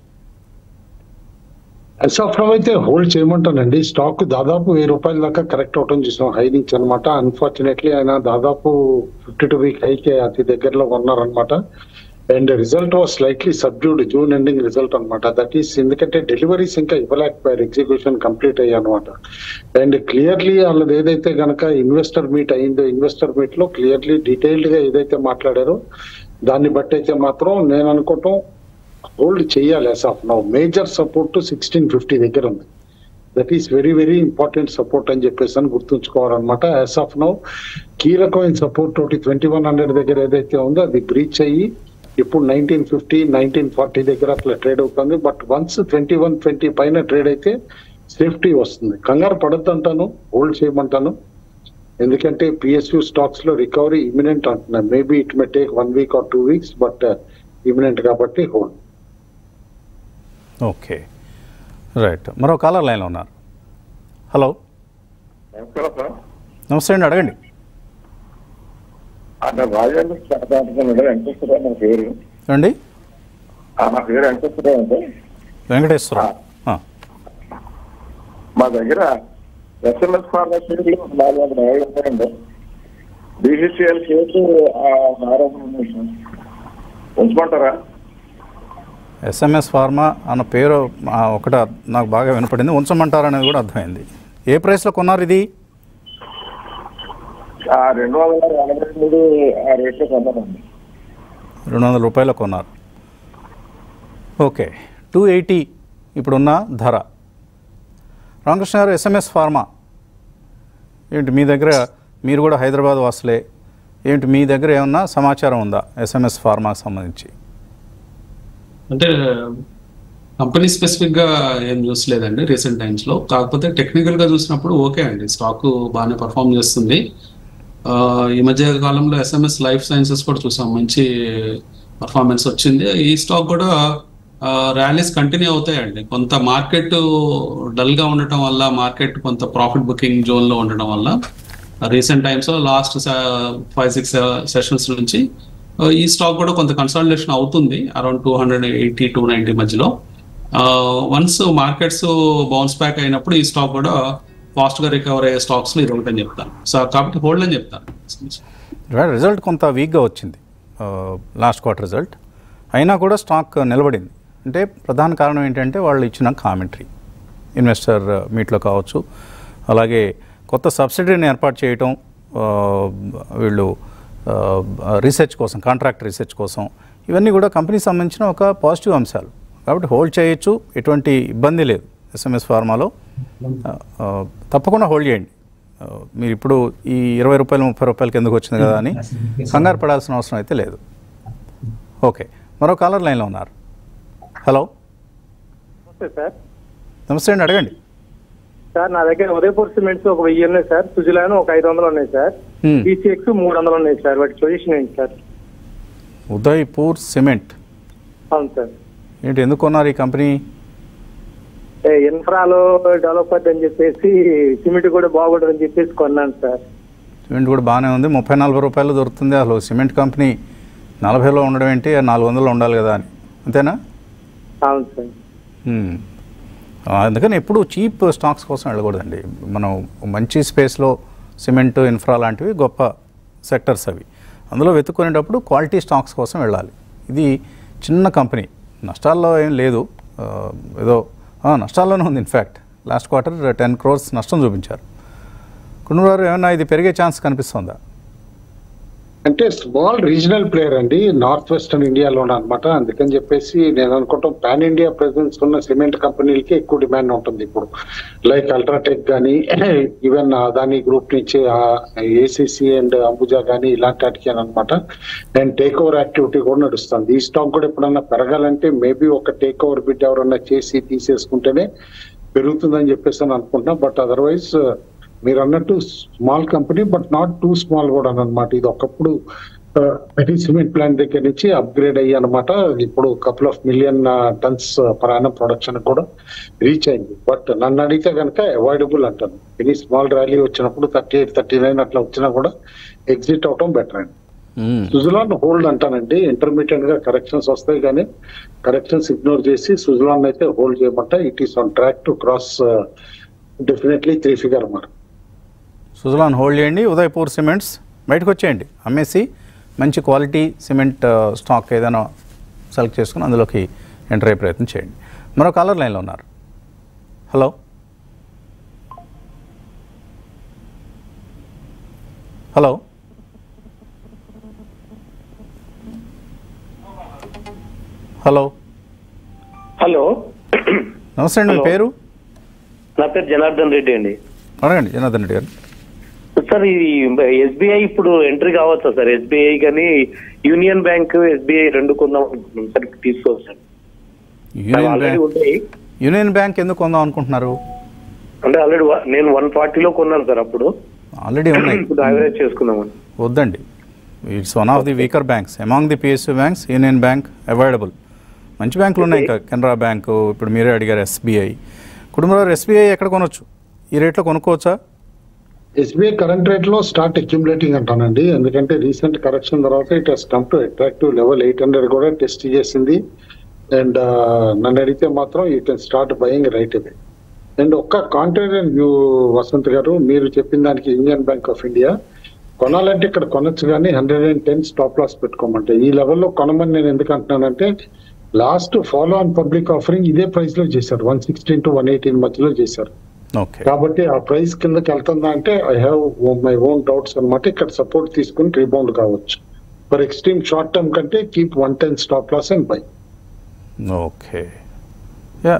ఎస్ ఆఫ్ నౌ అయితే హోల్డ్ చేయమంటానండి స్టాక్ దాదాపు వెయ్యి రూపాయల దాకా కరెక్ట్ అవటం చూసాం హై నుంచి అనమాట అన్ఫార్చునేట్లీ ఆయన దాదాపు ఫిఫ్టీ టూ వీక్ హైకి అతి దగ్గరలో ఉన్నారనమాట and result was slightly subdued June ending result అనమాట దట్ ఈస్ ఎందుకంటే డెలివరీస్ ఇంకా ఇవ్వలేకపోయారు ఎగ్జిక్యూషన్ కంప్లీట్ అయ్యాయి అనమాట అండ్ క్లియర్లీ వాళ్ళది ఏదైతే గనక ఇన్వెస్టర్ మీట్ అయిందో ఇన్వెస్టర్ మీట్ లో క్లియర్లీ డీటెయిల్డ్ గా ఏదైతే మాట్లాడారో దాన్ని బట్టి అయితే మాత్రం నేను అనుకోవటం హోల్డ్ చేయాలి as of now major support sixteen fifty దగ్గర ఉంది that is very very important support అని చెప్పేసి అని గుర్తుంచుకోవాలన్నమాట యాజ్ ఆఫ్ నౌ కీలకమైన సపోర్ట్ ఒకటి ట్వంటీ వన్ హండ్రెడ్ దగ్గర ఏదైతే ఉందో అది బ్రీచ్ అయ్యి ఇప్పుడు నైన్టీన్ ఫిఫ్టీ నైన్టీన్ ఫార్టీ దగ్గర అట్లా ట్రేడ్ అవుతుంది but once twenty one twenty పైన ట్రేడ్ అయితే సేఫ్టీ వస్తుంది కంగారు పడద్దు అంటాను హోల్డ్ చేయమంటాను ఎందుకంటే పిఎస్యూ స్టాక్స్ లో రికవరీ ఇమినెంట్ అంటున్నాను maybe it may take one week or two weeks but imminent కాబట్టి హోల్డ్ ఓకే రైట్ మరో కాలర్ లైన్లో ఉన్నారు హలో నమస్కారం సార్ నమస్తే అండి అడగండి అంటే రాజేంద్ర శాతాధికారి వెంకటేశ్వరరావు నా పేరు అండి ఆ, నా పేరు వెంకటేశ్వరరావు అంటే వెంకటేశ్వరరావు ఆ, మా దగ్గర ఎస్ఎంఎస్ ఫార్మసీలు నాలుగు వందల యాభై ఉన్నాయండి బీసీసీఎల్ కేసు ఆరోపణ ఉంది సార్ ఉంచమంటారా ఎస్ఎంఎస్ ఫార్మా అన్న పేరు ఆ, ఒకట నాకు బాగా వినపడింది ఉంచమంటారనేది కూడా అర్థమైంది ఏ ప్రైస్లో కొన్నారు ఇది ఆ రెండు వందల ఎనభై మూడు ఆ రేట్లో కొన్నానండి రెండు వందల రూపాయలు కొన్నారు ఓకే టూ ఎయిటీ ఇప్పుడున్న ధర రామకృష్ణ గారు ఎస్ఎంఎస్ ఫార్మా ఏంటి మీ దగ్గర మీరు కూడా హైదరాబాద్ వాసులే ఏంటి మీ దగ్గర ఏమన్నా సమాచారం ఉందా ఎస్ఎంఎస్ ఫార్మాకి సంబంధించి అంటే కంపెనీ స్పెసిఫిక్ గా ఏం చూసలేదండి రీసెంట్ టైమ్స్ లో కాకపోతే టెక్నికల్ గా చూసినప్పుడు ఓకే అండి స్టాక్ బాగానే పర్ఫామ్ చేస్తుంది ఆ, ఈ మధ్య కాలంలో ఎస్ఎంఎస్ లైఫ్ సైన్సెస్ కూడా చూసాం మంచి పర్ఫార్మెన్స్ వచ్చింది ఈ స్టాక్ కూడా ర్యాలీస్ కంటిన్యూ అవుతాయండి కొంత మార్కెట్ డల్ గా ఉండటం వల్ల మార్కెట్ కొంత ప్రాఫిట్ బుకింగ్ జోన్ లో ఉండటం వల్ల రీసెంట్ టైమ్స్ లో లాస్ట్ ఫైవ్ సిక్స్ సెషన్స్ నుంచి ఆ, ఈ స్టాక్ కూడా కొంత కన్సల్టేషన్ అవుతుంది around two hundred eighty two ninety మధ్యలో వన్స్ మార్కెట్స్ బౌన్స్ బ్యాక్ అయినప్పుడు ఈ స్టాక్ కూడా ఫాస్ట్ గా రికవర్ అయ్యే స్టాక్స్ లో ఇది ఒకటి అని చెప్తాను సో కాబట్టి హోల్డ్ అని చెప్తాను ఇవాళ రిజల్ట్ కొంత వీక్గా వచ్చింది లాస్ట్ క్వార్టర్ రిజల్ట్ అయినా కూడా స్టాక్ నిలబడింది అంటే ప్రధాన కారణం ఏంటంటే వాళ్ళు ఇచ్చిన కామెంటరీ ఇన్వెస్టర్ మీట్లో కావచ్చు అలాగే కొత్త సబ్సిడీని ఏర్పాటు చేయటం ఆ, వీళ్ళు రీసెర్చ్ కోసం కాంట్రాక్ట్ రీసెర్చ్ కోసం ఇవన్నీ కూడా కంపెనీకి సంబంధించిన ఒక పాజిటివ్ అంశాలు కాబట్టి హోల్డ్ చేయొచ్చు ఎటువంటి ఇబ్బంది లేదు ఎస్ఎంఎస్ ఫార్మాలో ఆ, ఆ, తప్పకుండా హోల్డ్ చేయండి ఆ, మీరు ఇప్పుడు ఈ ఇరవై రూపాయలు ముప్పై రూపాయలకి ఎందుకు వచ్చింది కదా అని కంగారు పడాల్సిన అవసరం అయితే లేదు ఓకే మరో కాలర్ లైన్లో ఉన్నారు హలో నమస్తే సార్ నమస్తే అండి అడగండి సార్ నా దగ్గర ఉదయపూర్ సిమెంట్స్ ఒక వెయ్యి ఉన్నాయి సార్ సుజలాన్ ఒక ఐదు వందలు ఉన్నాయి సార్ Hmm. బీసీఎక్స్ మూడు వందలు ఉన్నాయి సార్ వాటి పొజిషన్ ఏంటి సార్ ఉదయ్పూర్ సిమెంట్ అవును సార్ ఏంటి ఎందుకు కొన్నారు ఈ కంపెనీ ఏ, ఇన్ఫ్రాలో డెవలప్ అని చెప్పేసి సిమెంట్ కూడా బాగుంటుందని చెప్పేసి కొన్నాను సార్ సిమెంట్ కూడా బాగానే ఉంది ముప్పై నలభై రూపాయలు దొరుకుతుంది అసలు సిమెంట్ కంపెనీ నలభైలో ఉండడం ఏంటి నాలుగు వందలు ఉండాలి కదా అని అంతేనా అవును సార్ మ్మ్. ఆ, అందుకని ఎప్పుడు చీప్ స్టాక్స్ కోసం వెళ్ళకూడదండి మనం మంచి స్పేస్లో సిమెంట్ ఇన్ఫ్రా లాంటివి గొప్ప సెక్టర్స్ అవి అందులో వెతుక్కునేటప్పుడు క్వాలిటీ స్టాక్స్ కోసం వెళ్ళాలి ఇది చిన్న కంపెనీ నష్టాల్లో ఏం లేదు ఆ, ఏదో ఆ, నష్టాల్లోనే ఉంది in fact last quarter ten crores నష్టం చూపించారు కుటుంబారు ఏమన్నా ఇది పెరిగే ఛాన్స్ కనిపిస్తుందా అంటే స్మాల్ రీజనల్ ప్లేయర్ అండి నార్త్ వెస్టర్న్ ఇండియాలో అనమాట అందుకని చెప్పేసి నేను అనుకుంటాం పాన్ ఇండియా ప్రెసెన్స్ ఉన్న సిమెంట్ కంపెనీలకి ఎక్కువ డిమాండ్ ఉంటుంది ఇప్పుడు లైక్ అల్ట్రాటెక్ కానీ ఈవెన్ అదాని గ్రూప్ నుంచి ఏసీసీ అండ్ అంబుజా కానీ ఇలాంటి వాటికి అనమాట అండ్ టేక్ ఓవర్ యాక్టివిటీ కూడా నడుస్తుంది ఈ స్టాక్ కూడా ఎప్పుడన్నా పెరగాలంటే మేబీ ఒక టేక్ ఓవర్ బిడ్ ఎవరన్నా చేసి తీసేసుకుంటేనే పెరుగుతుందని చెప్పేసి అని అనుకుంటున్నా బట్ అదర్వైజ్ మీరు అన్నట్టు small company but not too small కూడా అనమాట ఇది ఒకప్పుడు ప్రతి సిమెంట్ ప్లాంట్ దగ్గర నుంచి అప్గ్రేడ్ అయ్యి అనమాట ఇప్పుడు కపుల్ ఆఫ్ మిలియన్ టన్స్ ప్రయాణ ప్రొడక్షన్ కూడా రీచ్ అయింది బట్ నన్ను అడిగితే కనుక అవాయిడబుల్ అంటాను ఎనీ స్మాల్ ర్యాలీ వచ్చినప్పుడు థర్టీ ఎయిట్ థర్టీ నైన్ అట్లా వచ్చినా కూడా ఎగ్జిట్ అవటం బెటర్ అండి మ్మ్. సుజలాన్ హోల్డ్ అంటానండి ఇంటర్మీడియట్ గా కరెక్షన్స్ వస్తాయి కానీ కరెక్షన్స్ ఇగ్నోర్ చేసి సుజలాన్ అయితే హోల్డ్ చేయమంట it is on track to cross definitely three figure అన్నమాట సుజలాన్ హోల్డ్ చేయండి ఉదయపూర్ సిమెంట్స్ బయటకు వచ్చేయండి అమ్మేసి మంచి క్వాలిటీ సిమెంట్ ఆ, స్టాక్ ఏదైనా సెలెక్ట్ చేసుకుని అందులోకి ఎంటర్ అయ్యే ప్రయత్నం చేయండి మరో కాలర్ లైన్లో ఉన్నారు హలో హలో హలో హలో నమస్తే అండి మీ హలో. పేరు నా పేరు జనార్దన్ రెడ్డి అండి అడగండి జనార్దన్ రెడ్డి గారు సార్ ఇది ఎస్బీఐ ఇప్పుడు ఎంట్రీ కావచ్చా సార్ ఎస్బీఐ కానీ యూనియన్ బ్యాంక్ ఎస్బీఐ రెండు కొందాం అనుకుంటున్నాం సార్ తీసుకోవచ్చు సార్ యూనియన్ ఆల్రెడీ బ్యాంక్ ఉన్నాయి యూనియన్ బ్యాంక్ ఎందుకు కొందాం అనుకుంటున్నారు అంటే ఆల్రెడీ నేను వన్ ఫార్టీలో కొన్నాను సార్ అప్పుడు ఆల్రెడీ ఉన్నాయి ఇప్పుడు యావరేజ్ చేసుకుందామని వద్దండి it's one of the weaker banks among the PSU banks union bank avoidable మంచి బ్యాంకులు ఉన్నాయి ఇంకా కెనరా బ్యాంకు ఇప్పుడు మీరే అడిగారు ఎస్బీఐ కుటుంబంలో ఎస్బీఐ ఎక్కడ కొనొచ్చు ఈ రేట్లో కొనుక్కోవచ్చా ఎస్బీఐ కరెంట్ రేట్ లో స్టార్ట్ అక్యుములేటింగ్ అంటానండి ఎందుకంటే రీసెంట్ కరెక్షన్ తర్వాత it has come to attractive level eight hundred కూడా టెస్ట్ చేసింది అండ్ నన్ను అడిగితే మాత్రం you can start buying right away and ఒక్క కాంట్రేరియన్ వ్యూ వసంత్ గారు మీరు చెప్పిన దానికి యూనియన్ బ్యాంక్ ఆఫ్ ఇండియా కొనాలంటే ఇక్కడ కొనొచ్చు కానీ hundred and ten stop loss పెట్టుకోమంటే ఈ లెవెల్లో కొనమని నేను ఎందుకు అంటున్నానంటే last follow on public offering ఇదే ప్రైస్ లో చేశారు one sixteen to one eighteen మధ్యలో చేశారు ఓకే కాబట్టి ఆ ప్రైస్ కిందకి వెళ్తుందా అంటే I have my own doubts అన్నమాట ఇక్కడ సపోర్ట్ తీసుకుని రీబౌండ్ కావచ్చు ఫర్ ఎక్స్ట్రీమ్ షార్ట్ టర్మ్ కంటే keep one ten stop loss and buy okay yeah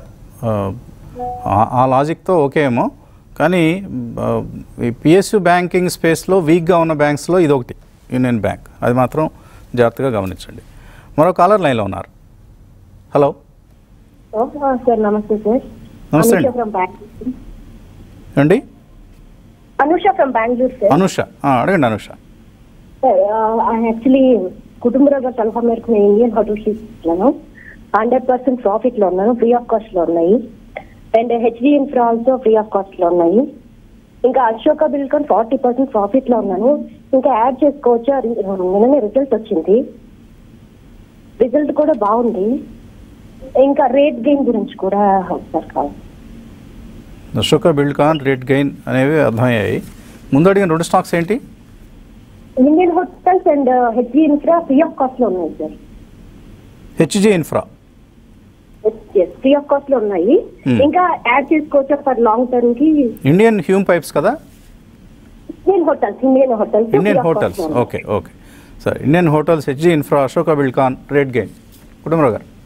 ఆ లాజిక్తో ఓకే ఏమో కానీ ఆ, ఈ పిఎస్యు బ్యాంకింగ్ స్పేస్లో వీక్గా ఉన్న బ్యాంక్స్లో ఇది ఒకటి యూనియన్ బ్యాంక్ అది మాత్రం జాగ్రత్తగా గమనించండి మరో కాలర్ లైన్లో ఉన్నారు హలో సార్ నమస్తే సార్ నమస్తే అండి. అనుష ఫ్రమ్ బెంగళూరు అండి అనుష ఫ్రమ్ బెంగళూరు సార్ అనుష ఆ, అడగండి అనుష సార్ యాక్చువల్లీ కుటుంబరావు గారి సలహా మేరకు నేను ఇండియన్ హోటల్స్ తీసుకున్నాను హండ్రెడ్ పర్సెంట్ ప్రాఫిట్ లో ఉన్నాను ఫ్రీ ఆఫ్ కాస్ట్ లో ఉన్నాయి and HD infra also free of cost లో ఉన్నాయి ఇంకా Ashoka Buildcon forty percent profit లో ఉన్నాను ఇంకా యాడ్ చేసుకోవచ్చా రి- నిన్ననే రిజల్ట్ వచ్చింది రిజల్ట్ కూడా బాగుంది ఇంకా రేట్ గెయిన్ గురించి కూడా సార్ కావాలి అశోక బిల్డ్కాన్ రేట్ గెయిన్ అనేవి అర్థమయ్యాయి ముందు అడిగిన రెండు స్టాక్స్ ఏంటి Indian hotels and HD infra free of cost లో ఉన్నాయి sir HG infra free of cost లో ఉన్నాయి Hmm. ఇంకా యాడ్ చేసుకోవచ్చా ఫర్ లాంగ్ టర్మ్ కి ఇండియన్ హ్యూమ్ పైప్స్ కదా Indian hotels Indian hotels Indian hotels okay okay సరే Indian hotels HG infra Ashoka Buildcon rate gain Kutumbarao గారు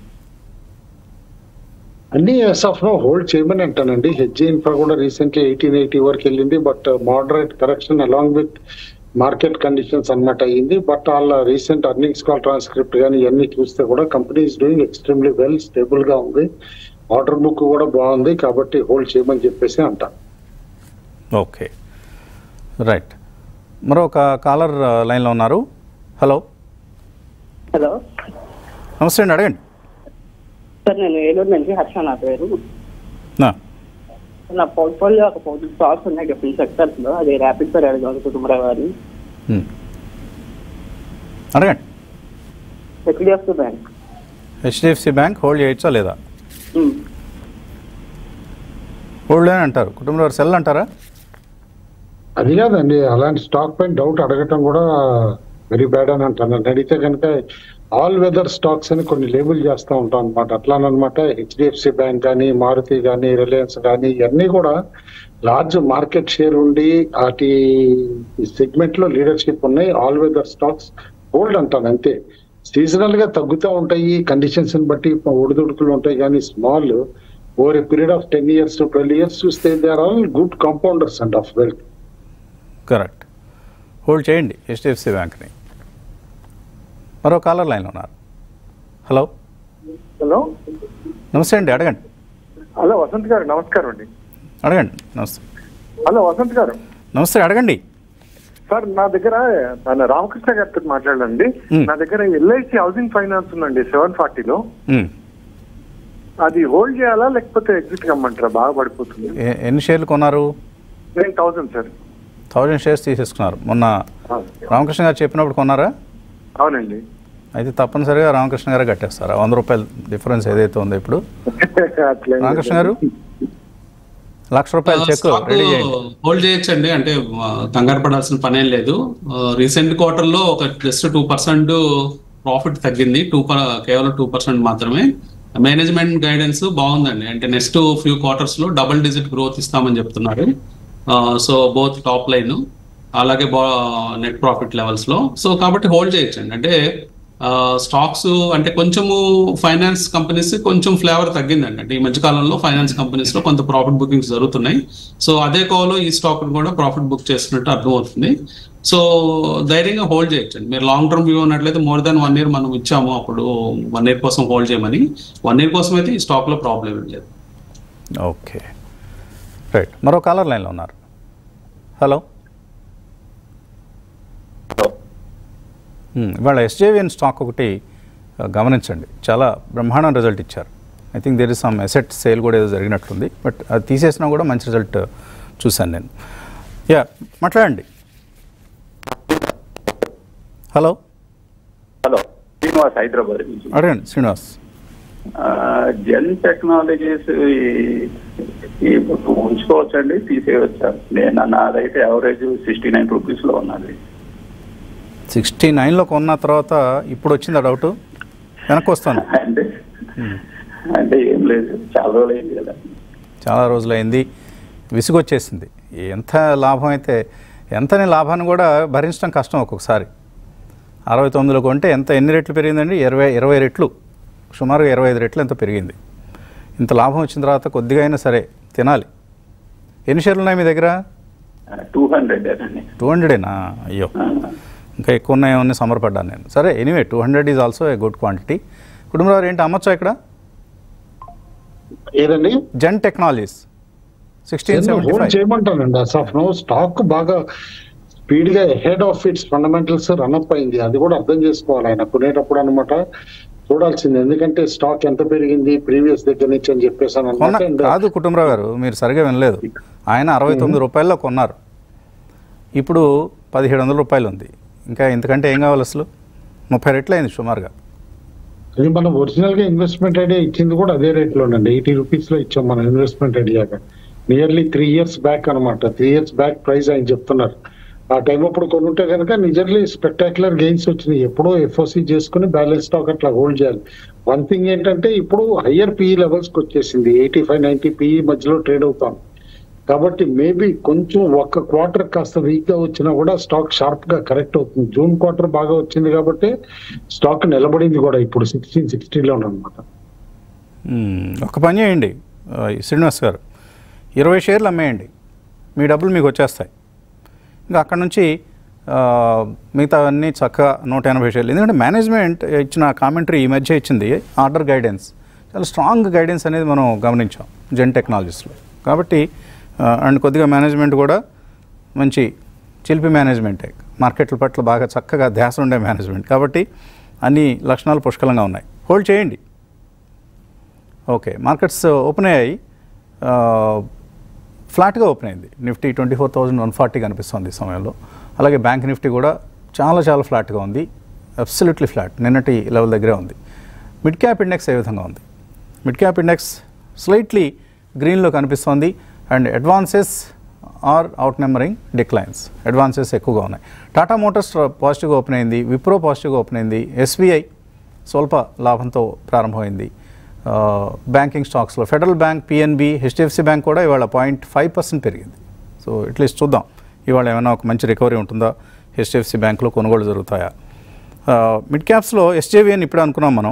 అన్ని ఎస్ ఆఫ్ నో హోల్డ్ చేయమని అంటానండి హెచ్జి ఇన్ఫ్రా కూడా రీసెంట్లీ ఎయిటీన్ ఎయిటీ వరకు వెళ్ళింది but moderate correction along with market conditions అన్నమాట అయ్యింది బట్ వాళ్ళ రీసెంట్ అర్నింగ్స్ కాల్ ట్రాన్స్క్రిప్ట్ కానీ ఇవన్నీ చూస్తే కూడా company is doing extremely well stable గా ఉంది ఆర్డర్ బుక్ కూడా బాగుంది కాబట్టి హోల్డ్ చేయమని చెప్పేసి అంటాను ఓకే రైట్ మరొక కాలర్ ఆ, లైన్లో ఉన్నారు హలో హలో నమస్తే అండి అడగండి సార్ నేను ఏలూరు నుంచి హర్ష నా పేరు నా, నా పోర్ట్ఫోలియో ఒక ఫోర్ స్టాక్స్ ఉన్నాయి డిఫరెంట్ సెక్టర్స్ లో అది ర్యాపిడ్ ఫైర్ అడగాలి కుటుంబరావు గారిని ఉమ్. అడగండి HDFC bank HDFC bank hold చేయొచ్చా లేదా హోల్డ్ అని అంటారు కుటుంబంలో సెల్ అంటారా అది కాదండి అలాంటి స్టాక్ పైన డౌట్ అడగటం కూడా వెరీ బ్యాడ్ అని అంటాను నన్ను అడిగితే కనుక ఆల్ వెదర్ స్టాక్స్ అని కొన్ని లేబుల్ చేస్తూ ఉంటాం అనమాట అట్లానమాట హెచ్డిఎఫ్సి బ్యాంక్ కానీ మారుతి కానీ రిలయన్స్ కానీ ఇవన్నీ కూడా లార్జ్ మార్కెట్ షేర్ ఉండి వాటి సెగ్మెంట్ లో లీడర్షిప్ ఉన్నాయి ఆల్ వెదర్ స్టాక్స్ హోల్డ్ అంటాను అంతే సీజనల్ గా తగ్గుతూ ఉంటాయి కండిషన్స్ బట్టి ఒడిదుడుకులు ఉంటాయి కానీ small over a period of ten years to twelve years చూస్తే they are all good compounders and of wealth correct hold చేయండి హెచ్డిఎఫ్సి బ్యాంక్ని మరో కాలర్ లైన్లో ఉన్నారు హలో హలో నమస్తే అండి అడగండి హలో వసంత్ గారు నమస్కారం అండి అడగండి నమస్తే హలో వసంత్ గారు నమస్తే అడగండి సార్ నా దగ్గర మన రామకృష్ణ గారితో మాట్లాడండి Hmm. నా దగ్గర ఎల్ఐసి హౌసింగ్ ఫైనాన్స్ ఉందండి సెవెన్ ఫార్టీలో ఉమ్. అది హోల్డ్ చేయాలా లేకపోతే ఎగ్జిట్ కమ్మంటారా బాగా పడిపోతుంది ఎ- ఎన్ని షేర్లు కొన్నారు నేను థౌసండ్ సార్ థౌజండ్ షేర్స్ తీసేసుకున్నారు మొన్న రామకృష్ణ గారు చెప్పినప్పుడు కొన్నారా అవునండి అయితే తప్పనిసరిగా రామకృష్ణ గారు కట్టేస్తారు ఆ వంద రూపాయల డిఫరెన్స్ ఏదైతే ఉందో ఇప్పుడు అట్లే రామకృష్ణ గారు లక్ష రూపాయల చెక్ స్టాక్ రెడీ చేయండి హోల్డ్ చేయొచ్చండి అంటే ఆ, కంగారు పడాల్సిన పనేం లేదు రీసెంట్ క్వార్టర్ లో ఒక జస్ట్ టూ పర్సెంట్ ప్రాఫిట్ తగ్గింది టూ కేవలం టూ పర్సెంట్ మాత్రమే మేనేజ్మెంట్ గైడెన్స్ బాగుందండి అంటే నెక్స్ట్ ఫ్యూ క్వార్టర్స్ లో డబుల్ డిజిట్ గ్రోత్ ఇస్తామని చెప్తున్నారు సో బోత్ టాప్ లైన్ అలాగే నెట్ ప్రాఫిట్ లెవెల్స్ లో సో కాబట్టి హోల్డ్ చేయొచ్చండి అంటే స్టాక్స్ అంటే కొంచెము ఫైనాన్స్ కంపెనీస్ కొంచెం ఫ్లేవర్ తగ్గిందండి అంటే ఈ మధ్య కాలంలో ఫైనాన్స్ కంపెనీస్ లో కొంత ప్రాఫిట్ బుకింగ్స్ జరుగుతున్నాయి సో అదే కోలో ఈ స్టాక్ కూడా ప్రాఫిట్ బుక్ చేస్తున్నట్టు అర్థమవుతుంది సో ధైర్యంగా హోల్డ్ చేయొచ్చండి మీరు లాంగ్ టర్మ్ వ్యూ ఉన్నట్లయితే మోర్ దాన్ వన్ ఇయర్ మనం ఇచ్చాము అప్పుడు వన్ ఇయర్ కోసం హోల్డ్ చేయమని వన్ ఇయర్ కోసం అయితే ఈ స్టాక్ లో ప్రాబ్లం ఏం లేదు ఓకే రైట్ మరో కాలర్ లైన్లో ఉన్నారు హలో మ్మ్. ఇవాళ ఎస్జేవిఎన్ స్టాక్ ఒకటి ఆ, గమనించండి చాలా బ్రహ్మాండం రిజల్ట్ ఇచ్చారు I think there is some asset sale కూడా ఏదో జరిగినట్లుంది బట్ అది తీసేసినా కూడా మంచి రిజల్ట్ చూశాను నేను యా మాట్లాడండి హలో హలో శ్రీనివాస్ హైదరాబాద్ నుంచి అడగండి శ్రీనివాస్ ఆ, జెన్ టెక్నాలజీస్ ఈ- ఇప్పుడు ఉంచుకోవచ్చండి తీసేయవచ్చా నేను నాదైతే యావరేజ్ సిక్స్టీ నైన్ రూపీస్ లో ఉన్నది సిక్స్టీ నైన్లో కొన్న తర్వాత ఇప్పుడు వచ్చిందా డౌట్ వెనక్కి వస్తాను అంటే అంటే ఏం లేదు చాలా రోజులు అయింది కదా చాలా రోజులైంది విసుగొచ్చేసింది ఎంత లాభం అయితే ఎంతని లాభాన్ని కూడా భరించడం కష్టం ఒక్కొక్కసారి అరవై తొమ్మిదిలో కొంటే ఎంత ఎన్ని రెట్లు పెరిగిందండి ఇరవై ఇరవై రెట్లు సుమారుగా ఇరవై ఐదు రెట్లు ఎంత పెరిగింది ఇంత లాభం వచ్చిన తర్వాత కొద్దిగా అయినా సరే తినాలి ఎన్ని షేర్లు ఉన్నాయి మీ దగ్గర టూ హండ్రెడ్ అండి టూ హండ్రెడేనా అయ్యో ఇంకా ఎక్కువ ఉన్నాయేమని సమరపడ్డాను నేను సరే anyway two hundred is also a good quantity Kutumbarao ఏంటి అమ్మచ్చా ఇక్కడ ఏదండి Zen technologies sixteen seventy hold five చేయమంటానండి అసలు ఆఫ్ నో స్టాక్ బాగా స్పీడ్ గా head of its fundamentals run up అయింది అది కూడా అర్థం చేసుకోవాలి ఆయన కొనేటప్పుడు అనమాట చూడాల్సింది ఎందుకంటే స్టాక్ ఎంత పెరిగింది ప్రీవియస్ దగ్గర నుంచి అని చెప్పేసాను కొన్న అనమాట కాదు కుటుంబరావు గారు మీరు సరిగా వినలేదు ఆయన అరవై తొమ్మిది రూపాయల్లో కొన్నారు ఇప్పుడు పదిహేడు వందల రూపాయలు ఉంది ఇంకా ఇంతకంటే ఏం కావాలి అసలు ముప్పై రెట్లు అయింది సుమారుగా అది మనం ఒరిజినల్ గా ఇన్వెస్ట్మెంట్ ఐడియా ఇచ్చింది కూడా అదే రేట్ లోనండి ఎయిటీ రూపీస్ లో ఇచ్చాం మనం ఇన్వెస్ట్మెంట్ ఐడియాగా నియర్లీ త్రీ ఇయర్స్ బ్యాక్ అనమాట త్రీ ఇయర్స్ బ్యాక్ ప్రైస్ ఆయన చెప్తున్నారు ఆ టైం అప్పుడు కొనుంటే కనుక నిజర్లీ స్పెక్టాక్యులర్ గెయిన్స్ వచ్చినాయి ఎప్పుడో ఎఫ్ఓసి చేసుకుని బ్యాలెన్స్ స్టాక్ అట్లా హోల్డ్ చేయాలి వన్ థింగ్ ఏంటంటే ఇప్పుడు హయ్యర్ పిఈ లెవెల్స్ కి వచ్చేసింది ఎయిటీ ఫైవ్ నైన్టీ పిఈ మధ్యలో ట్రేడ్ అవుతాం కాబట్టి మేబీ కొంచెం ఒక్క క్వార్టర్ కాస్త వీక్ గా వచ్చినా కూడా స్టాక్ షార్ప్ గా కరెక్ట్ అవుతుంది జూన్ క్వార్టర్ బాగా వచ్చింది కాబట్టి స్టాక్ నిలబడింది కూడా ఇప్పుడు సిక్స్టీన్ సిక్స్టీలో అనమాట మ్మ్. ఒక పని చేయండి ఆ, శ్రీనివాస్ గారు ఇరవై షేర్లు అమ్మేయండి మీ డబ్బులు మీకు వచ్చేస్తాయి ఇంకా అక్కడ నుంచి ఆ, మిగతావన్నీ చక్కగా నూట ఎనభై షేర్లు ఎందుకంటే మేనేజ్మెంట్ ఇచ్చిన కామెంటరీ ఈ మధ్య ఇచ్చింది ఆర్డర్ గైడెన్స్ చాలా స్ట్రాంగ్ గైడెన్స్ అనేది మనం గమనించాం జెన్ టెక్నాలజీస్లో కాబట్టి ఆ, అండ్ కొద్దిగా మేనేజ్మెంట్ కూడా మంచి చిలిపి మేనేజ్మెంటే మార్కెట్ల పట్ల బాగా చక్కగా ధ్యాస ఉండే మేనేజ్మెంట్ కాబట్టి అన్ని లక్షణాలు పుష్కలంగా ఉన్నాయి హోల్డ్ చేయండి ఓకే మార్కెట్స్ ఓపెన్ అయ్యాయి ఆ, ఫ్లాట్గా ఓపెన్ అయింది Nifty twenty four thousand one forty కనిపిస్తుంది ఈ సమయంలో అలాగే బ్యాంక్ నిఫ్టీ కూడా చాలా చాలా ఫ్లాట్గా ఉంది అబ్సల్యూట్లీ ఫ్లాట్ నిన్నటి లెవెల్ దగ్గరే ఉంది మిడ్ క్యాప్ ఇండెక్స్ ఏ విధంగా ఉంది మిడ్ క్యాప్ ఇండెక్స్ స్లైట్లీ గ్రీన్లో కనిపిస్తోంది and advances are outnumbering declines advances ఎక్కువగా ఉన్నాయి టాటా మోటార్స్ పాజిటివ్గా ఓపెన్ అయింది విప్రో పాజిటివ్గా ఓపెన్ అయింది ఎస్బీఐ స్వల్ప లాభంతో ప్రారంభమైంది ఆ, బ్యాంకింగ్ స్టాక్స్లో Federal Bank PNB HDFC Bank కూడా ఇవాళ పాయింట్ ఫైవ్ పర్సెంట్ పెరిగింది సో అట్లీస్ట్ చూద్దాం ఇవాళ ఏమైనా ఒక మంచి రికవరీ ఉంటుందా హెచ్డిఎఫ్సి బ్యాంక్లో కొనుగోలు జరుగుతాయా ఆ, మిడ్ క్యాప్స్లో ఎస్జేవిఎన్ ఇప్పుడు అనుకున్నాం మనం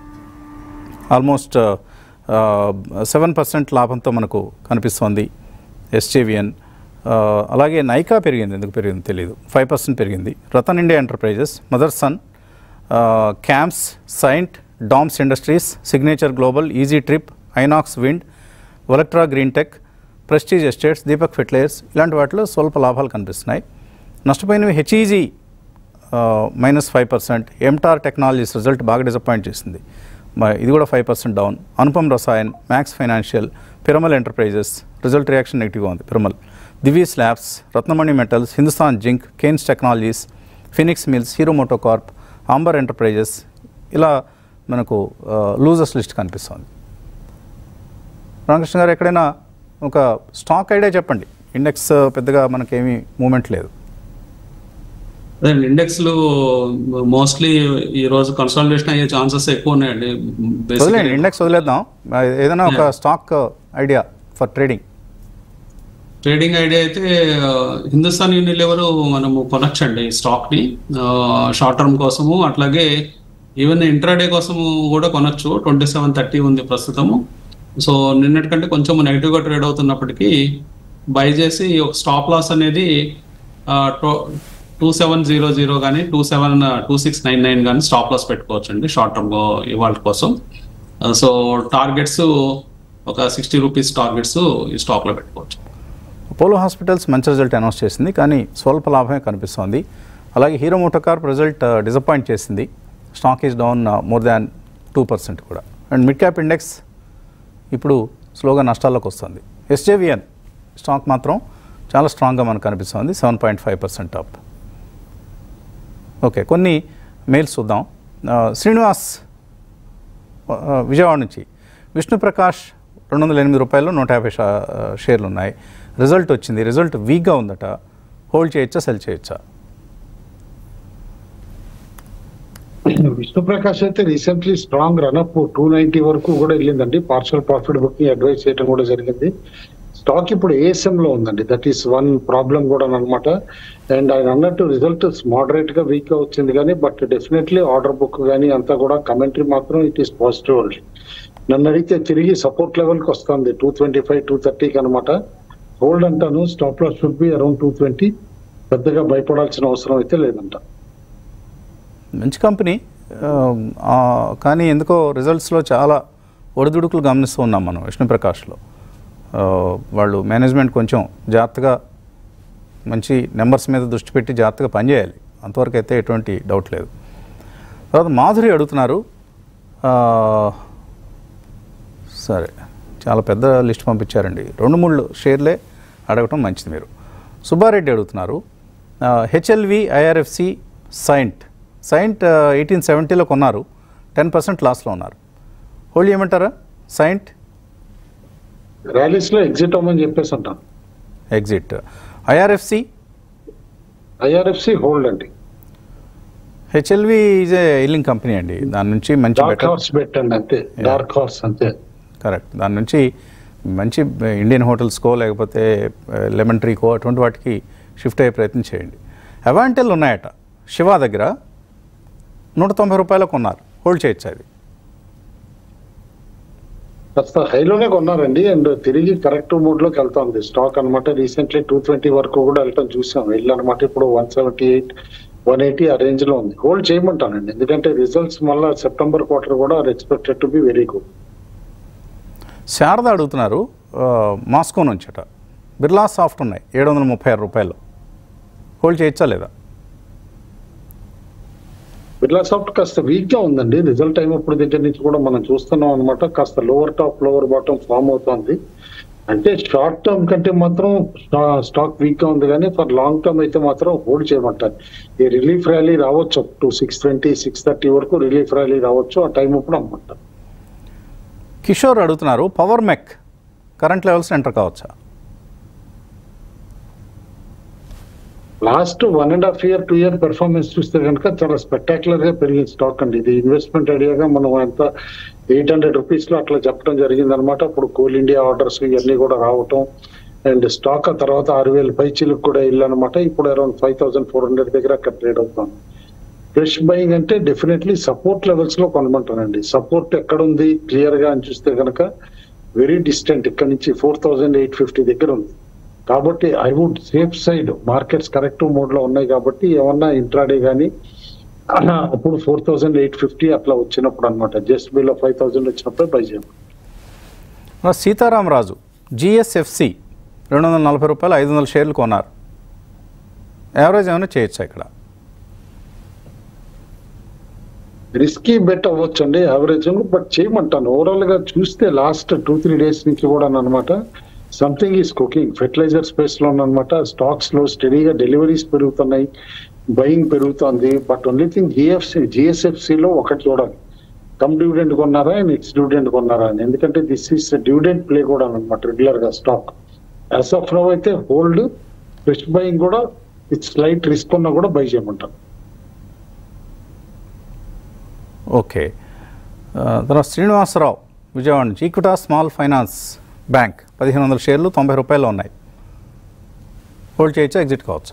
ఆల్మోస్ట్ సెవెన్ పర్సెంట్ లాభంతో మనకు కనిపిస్తోంది ఎస్జేవిఎన్ అలాగే నైకా పెరిగింది ఎందుకు పెరిగింది తెలియదు ఫైవ్ పర్సెంట్ పెరిగింది Ratan India Enterprises Motherson Cams Cyient డామ్స్ Industries Signature Global Easy Trip Inox Wind Olectra Greentech Prestige Estates Deepak Fertilisers ఇలాంటి వాటిలో స్వల్ప లాభాలు కనిపిస్తున్నాయి నష్టపోయినవి HEG minus five percent MTAR Technologies result బాగా డిసప్పాయింట్ చేసింది మ- ఇది కూడా five percent down Anupam Rasayan Max Financial Piramal Enterprises result reaction నెగిటివ్గా ఉంది Piramal Divi's Labs Ratnamani Metals Hindustan Zinc Kaynes Technologies Phoenix Mills hero MotoCorp Amber Enterprises ఇలా మనకు లూజర్స్ లిస్ట్ కనిపిస్తుంది రామకృష్ణ గారు ఎక్కడైనా ఒక స్టాక్ ఐడియా చెప్పండి ఇండెక్స్ పెద్దగా మనకేమీ మూమెంట్ లేదు అదే ఇండెక్స్లు మోస్ట్లీ ఈ రోజు కన్సల్టేషన్ అయ్యే ఛాన్సెస్ ఎక్కువ ఉన్నాయండి వదిలేండి ఇండెక్స్ వదిలేద్దాం ఆ, ఏదైనా ఒక Yeah. Stock idea for trading trading idea అయితే ఆ, హిందుస్థాన్ యూనిలివర్ మనము కొనొచ్చండి ఈ స్టాక్ ని షార్ట్ టర్మ్ కోసము అట్లాగే ఈవెన్ ఇంట్రాడే కోసము కూడా కొనొచ్చు ట్వంటీ సెవెన్ థర్టీ ఉంది ప్రస్తుతము సో నిన్నటికంటే కొంచెం నెగిటివ్ గా ట్రేడ్ అవుతున్నప్పటికీ బై చేసి ఒక స్టాప్ లాస్ అనేది టూ సెవెన్ జీరో జీరో కానీ two seven two six nine nine కానీ స్టాప్ లాస్ పెట్టుకోవచ్చు అండి షార్ట్ టర్మ్ ఇవాళ కోసం సో టార్గెట్స్ ఒక సిక్స్టీ రూపీస్ టార్గెట్స్ ఈ స్టాక్ లో పెట్టుకోవచ్చు పోలో హాస్పిటల్స్ మంచి రిజల్ట్ అనౌన్స్ చేసింది కానీ స్వల్ప లాభమే కనిపిస్తోంది అలాగే హీరో మోటోకార్ప్ రిజల్ట్ డిసప్పాయింట్ చేసింది stock is down more than two percent కూడా అండ్ మిడ్ క్యాప్ ఇండెక్స్ ఇప్పుడు స్లోగా నష్టాల్లోకి వస్తుంది ఎస్జేవిఎన్ స్టాక్ మాత్రం చాలా స్ట్రాంగ్గా మనకు కనిపిస్తుంది seven point five percent up okay కొన్ని మెయిల్స్ చూద్దాం ఆ, శ్రీనివాస్ ఆ, విజయవాడ నుంచి విష్ణుప్రకాష్ రెండు వందల ఎనిమిది రూపాయలు నూట యాభై షా షేర్లు ఉన్నాయి రిజల్ట్ వచ్చింది రిజల్ట్ వీక్గా ఉందట హోల్డ్ చేయొచ్చా సెల్ చేయొచ్చా విష్ణుప్రకాష్ అయితే recently strong run up two ninety వరకు కూడా వెళ్ళిందండి పార్షల్ ప్రాఫిట్ బుకింగ్ అడ్వైస్ చేయడం కూడా జరిగింది స్టాక్ ఇప్పుడు ఏఎస్ఎం లో ఉందండి దట్ ఈస్ వన్ ప్రాబ్లం కూడా అనమాట అండ్ ఆయన అన్నట్టు రిజల్ట్ మోడరేట్ గా వీక్ గా వచ్చింది కానీ బట్ డెఫినెట్లీ ఆర్డర్ బుక్ కానీ అంతా కూడా కమెంటరీ మాత్రం ఇట్ ఈస్ పాజిటివ్ ఓన్లీ నన్ను అడిగితే తిరిగి సపోర్ట్ లెవెల్ కి వస్తుంది టూ ట్వంటీ ఫైవ్ టూ థర్టీకి అనమాట హోల్డ్ అంటాను stop loss should be around two twenty పెద్దగా భయపడాల్సిన అవసరం అయితే లేదంట మంచి కంపెనీ ఆ, ఆ, కానీ ఎందుకో రిజల్ట్స్లో చాలా ఒడిదుడుకులు గమనిస్తూ ఉన్నాం మనం విష్ణుప్రకాష్లో ఆ, వాళ్ళు మేనేజ్మెంట్ కొంచెం జాగ్రత్తగా మంచి నెంబర్స్ మీద దృష్టి పెట్టి జాగ్రత్తగా పనిచేయాలి అంతవరకు అయితే ఎటువంటి డౌట్ లేదు తర్వాత మాధురి అడుగుతున్నారు ఆ, సరే చాలా పెద్ద లిస్ట్ పంపించారండి రెండు మూడు షేర్లే అడగటం మంచిది మీరు సుబ్బారెడ్డి అడుగుతున్నారు HLV IRFC Cyient Cyient eighteen సెవెంటీలో కొన్నారు టెన్ పర్సెంట్ లాస్లో ఉన్నారు హోల్డ్ చేయమంటారా సైంట్ ర్యాలీస్ లో ఎగ్జిట్ అవ్వమని చెప్పేసి అంటాను ఎగ్జిట్ ఐఆర్ఎఫ్సి ఐఆర్ఎఫ్సి హోల్డ్ అండి HLV is a ailing company అండి దాని నుంచి మంచి డార్క్ బెటర్ హార్స్ పెట్టండి అంతే డార్క్ హార్స్ అంతే కరెక్ట్ దాని నుంచి మంచి ఇండియన్ హోటల్స్కో లేకపోతే లెమన్ ట్రీకో అటువంటి వాటికి షిఫ్ట్ అయ్యే ప్రయత్నం చేయండి అవాంటెల్ ఉన్నాయట శివ దగ్గర నూట తొంభై రూపాయలకు కొన్నారు హోల్డ్ చేయొచ్చు అది కాస్త హైలోనే కొన్నారండి అండ్ తిరిగి కరెక్ట్ మోడ్ లోకి వెళ్తుంది స్టాక్ అన్నమాట రీసెంట్లీ టూ ట్వంటీ వరకు కూడా వెళ్ళటం చూసాం వెళ్ళి అనమాట ఇప్పుడు one seventy eight one eighty ఆ రేంజ్ లో ఉంది హోల్డ్ చేయమంటానండి ఎందుకంటే రిజల్ట్స్ మళ్ళీ సెప్టెంబర్ క్వార్టర్ కూడా are expected to be very good Sharada అడుగుతున్నారు ఆ, మాస్కో నుంచట బిర్లా సాఫ్ట్ ఉన్నాయి ఏడు వందల ముప్పై ఆరు రూపాయలు హోల్డ్ చేయొచ్చా లేదా బిర్లా సాఫ్ట్ కాస్త వీక్ గా ఉందండి రిజల్ట్ అయినప్పుడు దగ్గర నుంచి కూడా మనం చూస్తున్నాం అనమాట కాస్త lower top lower bottom form అవుతుంది అంటే షార్ట్ టర్మ్ కంటే మాత్రం స్టా- స్టాక్ వీక్ గా ఉంది కానీ ఫర్ లాంగ్ టర్మ్ అయితే మాత్రం హోల్డ్ చేయమంటారు ఈ రిలీఫ్ ర్యాలీ రావచ్చు to six twenty six thirty వరకు రిలీఫ్ ర్యాలీ రావచ్చు ఆ టైం అప్పుడు అమ్మంటారు కిషోర్ అడుగుతున్నారు Power Mech current levels enter కావచ్చా last one and half year two year performance చూస్తే కనుక చాలా స్పెక్టాకులర్ గా పెరిగింది స్టాక్ అండి ఇది ఇన్వెస్ట్మెంట్ ఐడియాగా మనం ఎంత ఎయిట్ హండ్రెడ్ రూపీస్ లో అట్లా చెప్పడం జరిగింది అనమాట అప్పుడు కోల్ ఇండియా ఆర్డర్స్ ఇవన్నీ కూడా రావటం అండ్ స్టాక్ ఆ తర్వాత ఆరు వేల పైచీలకు కూడా వెళ్ళనమాట ఇప్పుడు around five thousand four hundred దగ్గర అక్కడ ట్రేడ్ అవుతాం ఫ్రెష్ బయింగ్ అంటే డెఫినెట్లీ సపోర్ట్ లెవెల్స్ లో కొనమంటానండి సపోర్ట్ ఎక్కడ ఉంది క్లియర్ గా అని చూస్తే కనుక వెరీ డిస్టెంట్ ఇక్కడ నుంచి ఫోర్ థౌసండ్ ఎయిట్ ఫిఫ్టీ దగ్గర ఉంది కాబట్టి I would safe side markets correct mode లో ఉన్నాయి కాబట్టి ఏమన్నా ఇంట్రాడే కానీ అప్పుడు ఫోర్ థౌసండ్ ఎయిట్ ఫిఫ్టీ అట్లా వచ్చినప్పుడు అన్నమాట జస్ట్ బిలో ఫైవ్ థౌసండ్ వచ్చినప్పుడు బై చేయాలి మన సీతారామరాజు జిఎస్ఎఫ్సి రెండు వందల నలభై రూపాయలు ఐదు వందల షేర్లు కొన్నారు యావరేజ్ ఏమైనా చేయొచ్చా ఇక్కడ రిస్కీ బెట్ అవ్వచ్చు అండి యావరేజ్ బట్ చేయమంటాను ఓవరాల్ గా చూస్తే లాస్ట్ టూ త్రీ డేస్ నుంచి కూడా అనమాట something is cooking fertiliser space లో అనమాట స్టాక్స్ లో స్టడీగా డెలివరీస్ పెరుగుతున్నాయి బయింగ్ పెరుగుతోంది బట్ ఓన్లీ థింగ్ జిఎఫ్సి జిఎస్ఎఫ్సిలో ఒకటి చూడాలి కమ్ డివిడెండ్ కొన్నారా నెక్స్ట్ డివిడెండ్ కొన్నారా అని ఎందుకంటే దిస్ ఈస్ డివిడెండ్ ప్లే కూడా అనమాట రెగ్యులర్ గా స్టాక్ యాజ్ ఆఫ్ నో అయితే హోల్డ్ ఫ్రెష్ బయింగ్ కూడా ఇట్స్ స్లైట్ రిస్క్ ఉన్నా కూడా బై చేయమంటారు ఓకే ఆ, తర్వాత శ్రీనివాసరావు విజయవాడ నుంచి ఈక్విటా స్మాల్ ఫైనాన్స్ బ్యాంక్ పదిహేను వందల షేర్లు తొంభై రూపాయలు ఉన్నాయి హోల్డ్ చేయొచ్చా ఎగ్జిట్ కావచ్చా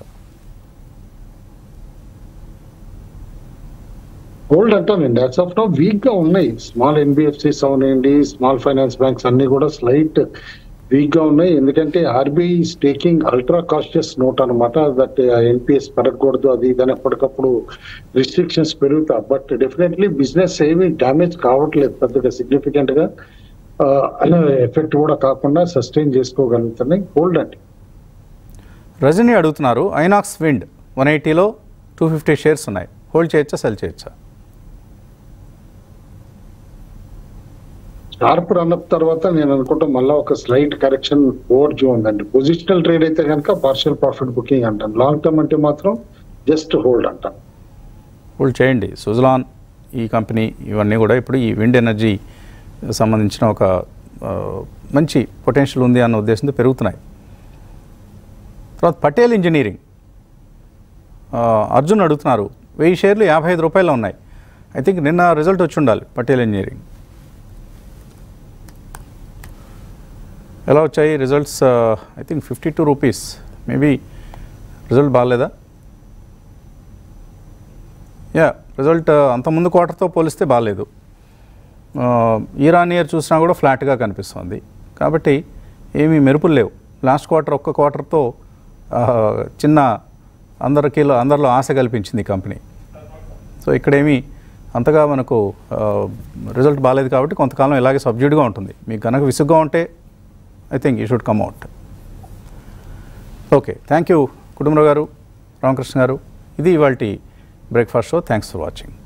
హోల్డ్ అంటానండి యాజ్ ఆఫ్ నో వీక్ గా ఉన్నాయి స్మాల్ ఎన్బిఎఫ్సిస్ అవనండి స్మాల్ ఫైనాన్స్ బ్యాంక్స్ అన్ని కూడా స్లైట్ వీక్ గా ఉన్నాయి ఎందుకంటే RBI taking ultra cautious note అనమాట దట్ ఎన్పిఎస్ పెరగకూడదు అది ఇది అని ఎప్పటికప్పుడు రిస్ట్రిక్షన్స్ పెరుగుతా బట్ డెఫినెట్లీ బిజినెస్ ఏమీ డ్యామేజ్ కావట్లేదు పెద్దగా సిగ్నిఫికెంట్ గా ఎఫెక్ట్ కూడా కాకుండా సస్టైన్ చేసుకోగలుగుతున్నాయి హోల్డ్ అండి రజనీ అడుగుతున్నారు ఐనాక్స్ విండ్ వన్ ఎయిటీలో టూ ఫిఫ్టీ షేర్స్ ఉన్నాయి హోల్డ్ చేయొచ్చా సెల్ చేయొచ్చా షార్ప్ రన్అప్ తర్వాత నేను అనుకుంటా మళ్ళీ ఒక స్లైట్ కరెక్షన్ ఓవర్ జో ఉందండి పొజిషనల్ ట్రేడ్ అయితే కనుక పార్షియల్ ప్రాఫిట్ బుకింగ్ అంటాను లాంగ్ టర్మ్ అంటే మాత్రం జస్ట్ హోల్డ్ అంటాను హోల్డ్ చేయండి సుజలాన్ ఈ కంపెనీ ఇవన్నీ కూడా ఇప్పుడు ఈ విండ్ ఎనర్జీ సంబంధించిన ఒక ఆ, మంచి పొటెన్షియల్ ఉంది అన్న ఉద్దేశంతో పెరుగుతున్నాయి తర్వాత పటేల్ ఇంజనీరింగ్ ఆ, అర్జున్ అడుగుతున్నారు వెయ్యి షేర్లు యాభై ఐదు రూపాయలు ఉన్నాయి ఐ థింక్ నిన్న రిజల్ట్ వచ్చి ఉండాలి పటేల్ ఇంజనీరింగ్ ఎలా వచ్చాయి results I think fifty two rupees maybe result బాగాలేదా యా రిజల్ట్ అంతకుముందు క్వార్టర్తో పోలిస్తే బాగాలేదు ఇరాన్ ఇయర్ చూసినా కూడా ఫ్లాట్గా కనిపిస్తుంది కాబట్టి ఏమీ మెరుపులు లేవు లాస్ట్ క్వార్టర్ ఒక్క క్వార్టర్తో ఆ, చిన్న అందరికీలో అందరిలో ఆశ కల్పించింది ఈ కంపెనీ సో ఇక్కడేమీ అంతగా మనకు రిజల్ట్ బాగాలేదు కాబట్టి కొంతకాలం ఇలాగే సబ్జ్యూడ్గా ఉంటుంది మీకు కనుక విసుగ్గా ఉంటే I think you should come out okay thank you Kutumbarao గారు రామకృష్ణ గారు ఇది ఇవాళ breakfast show thanks for watching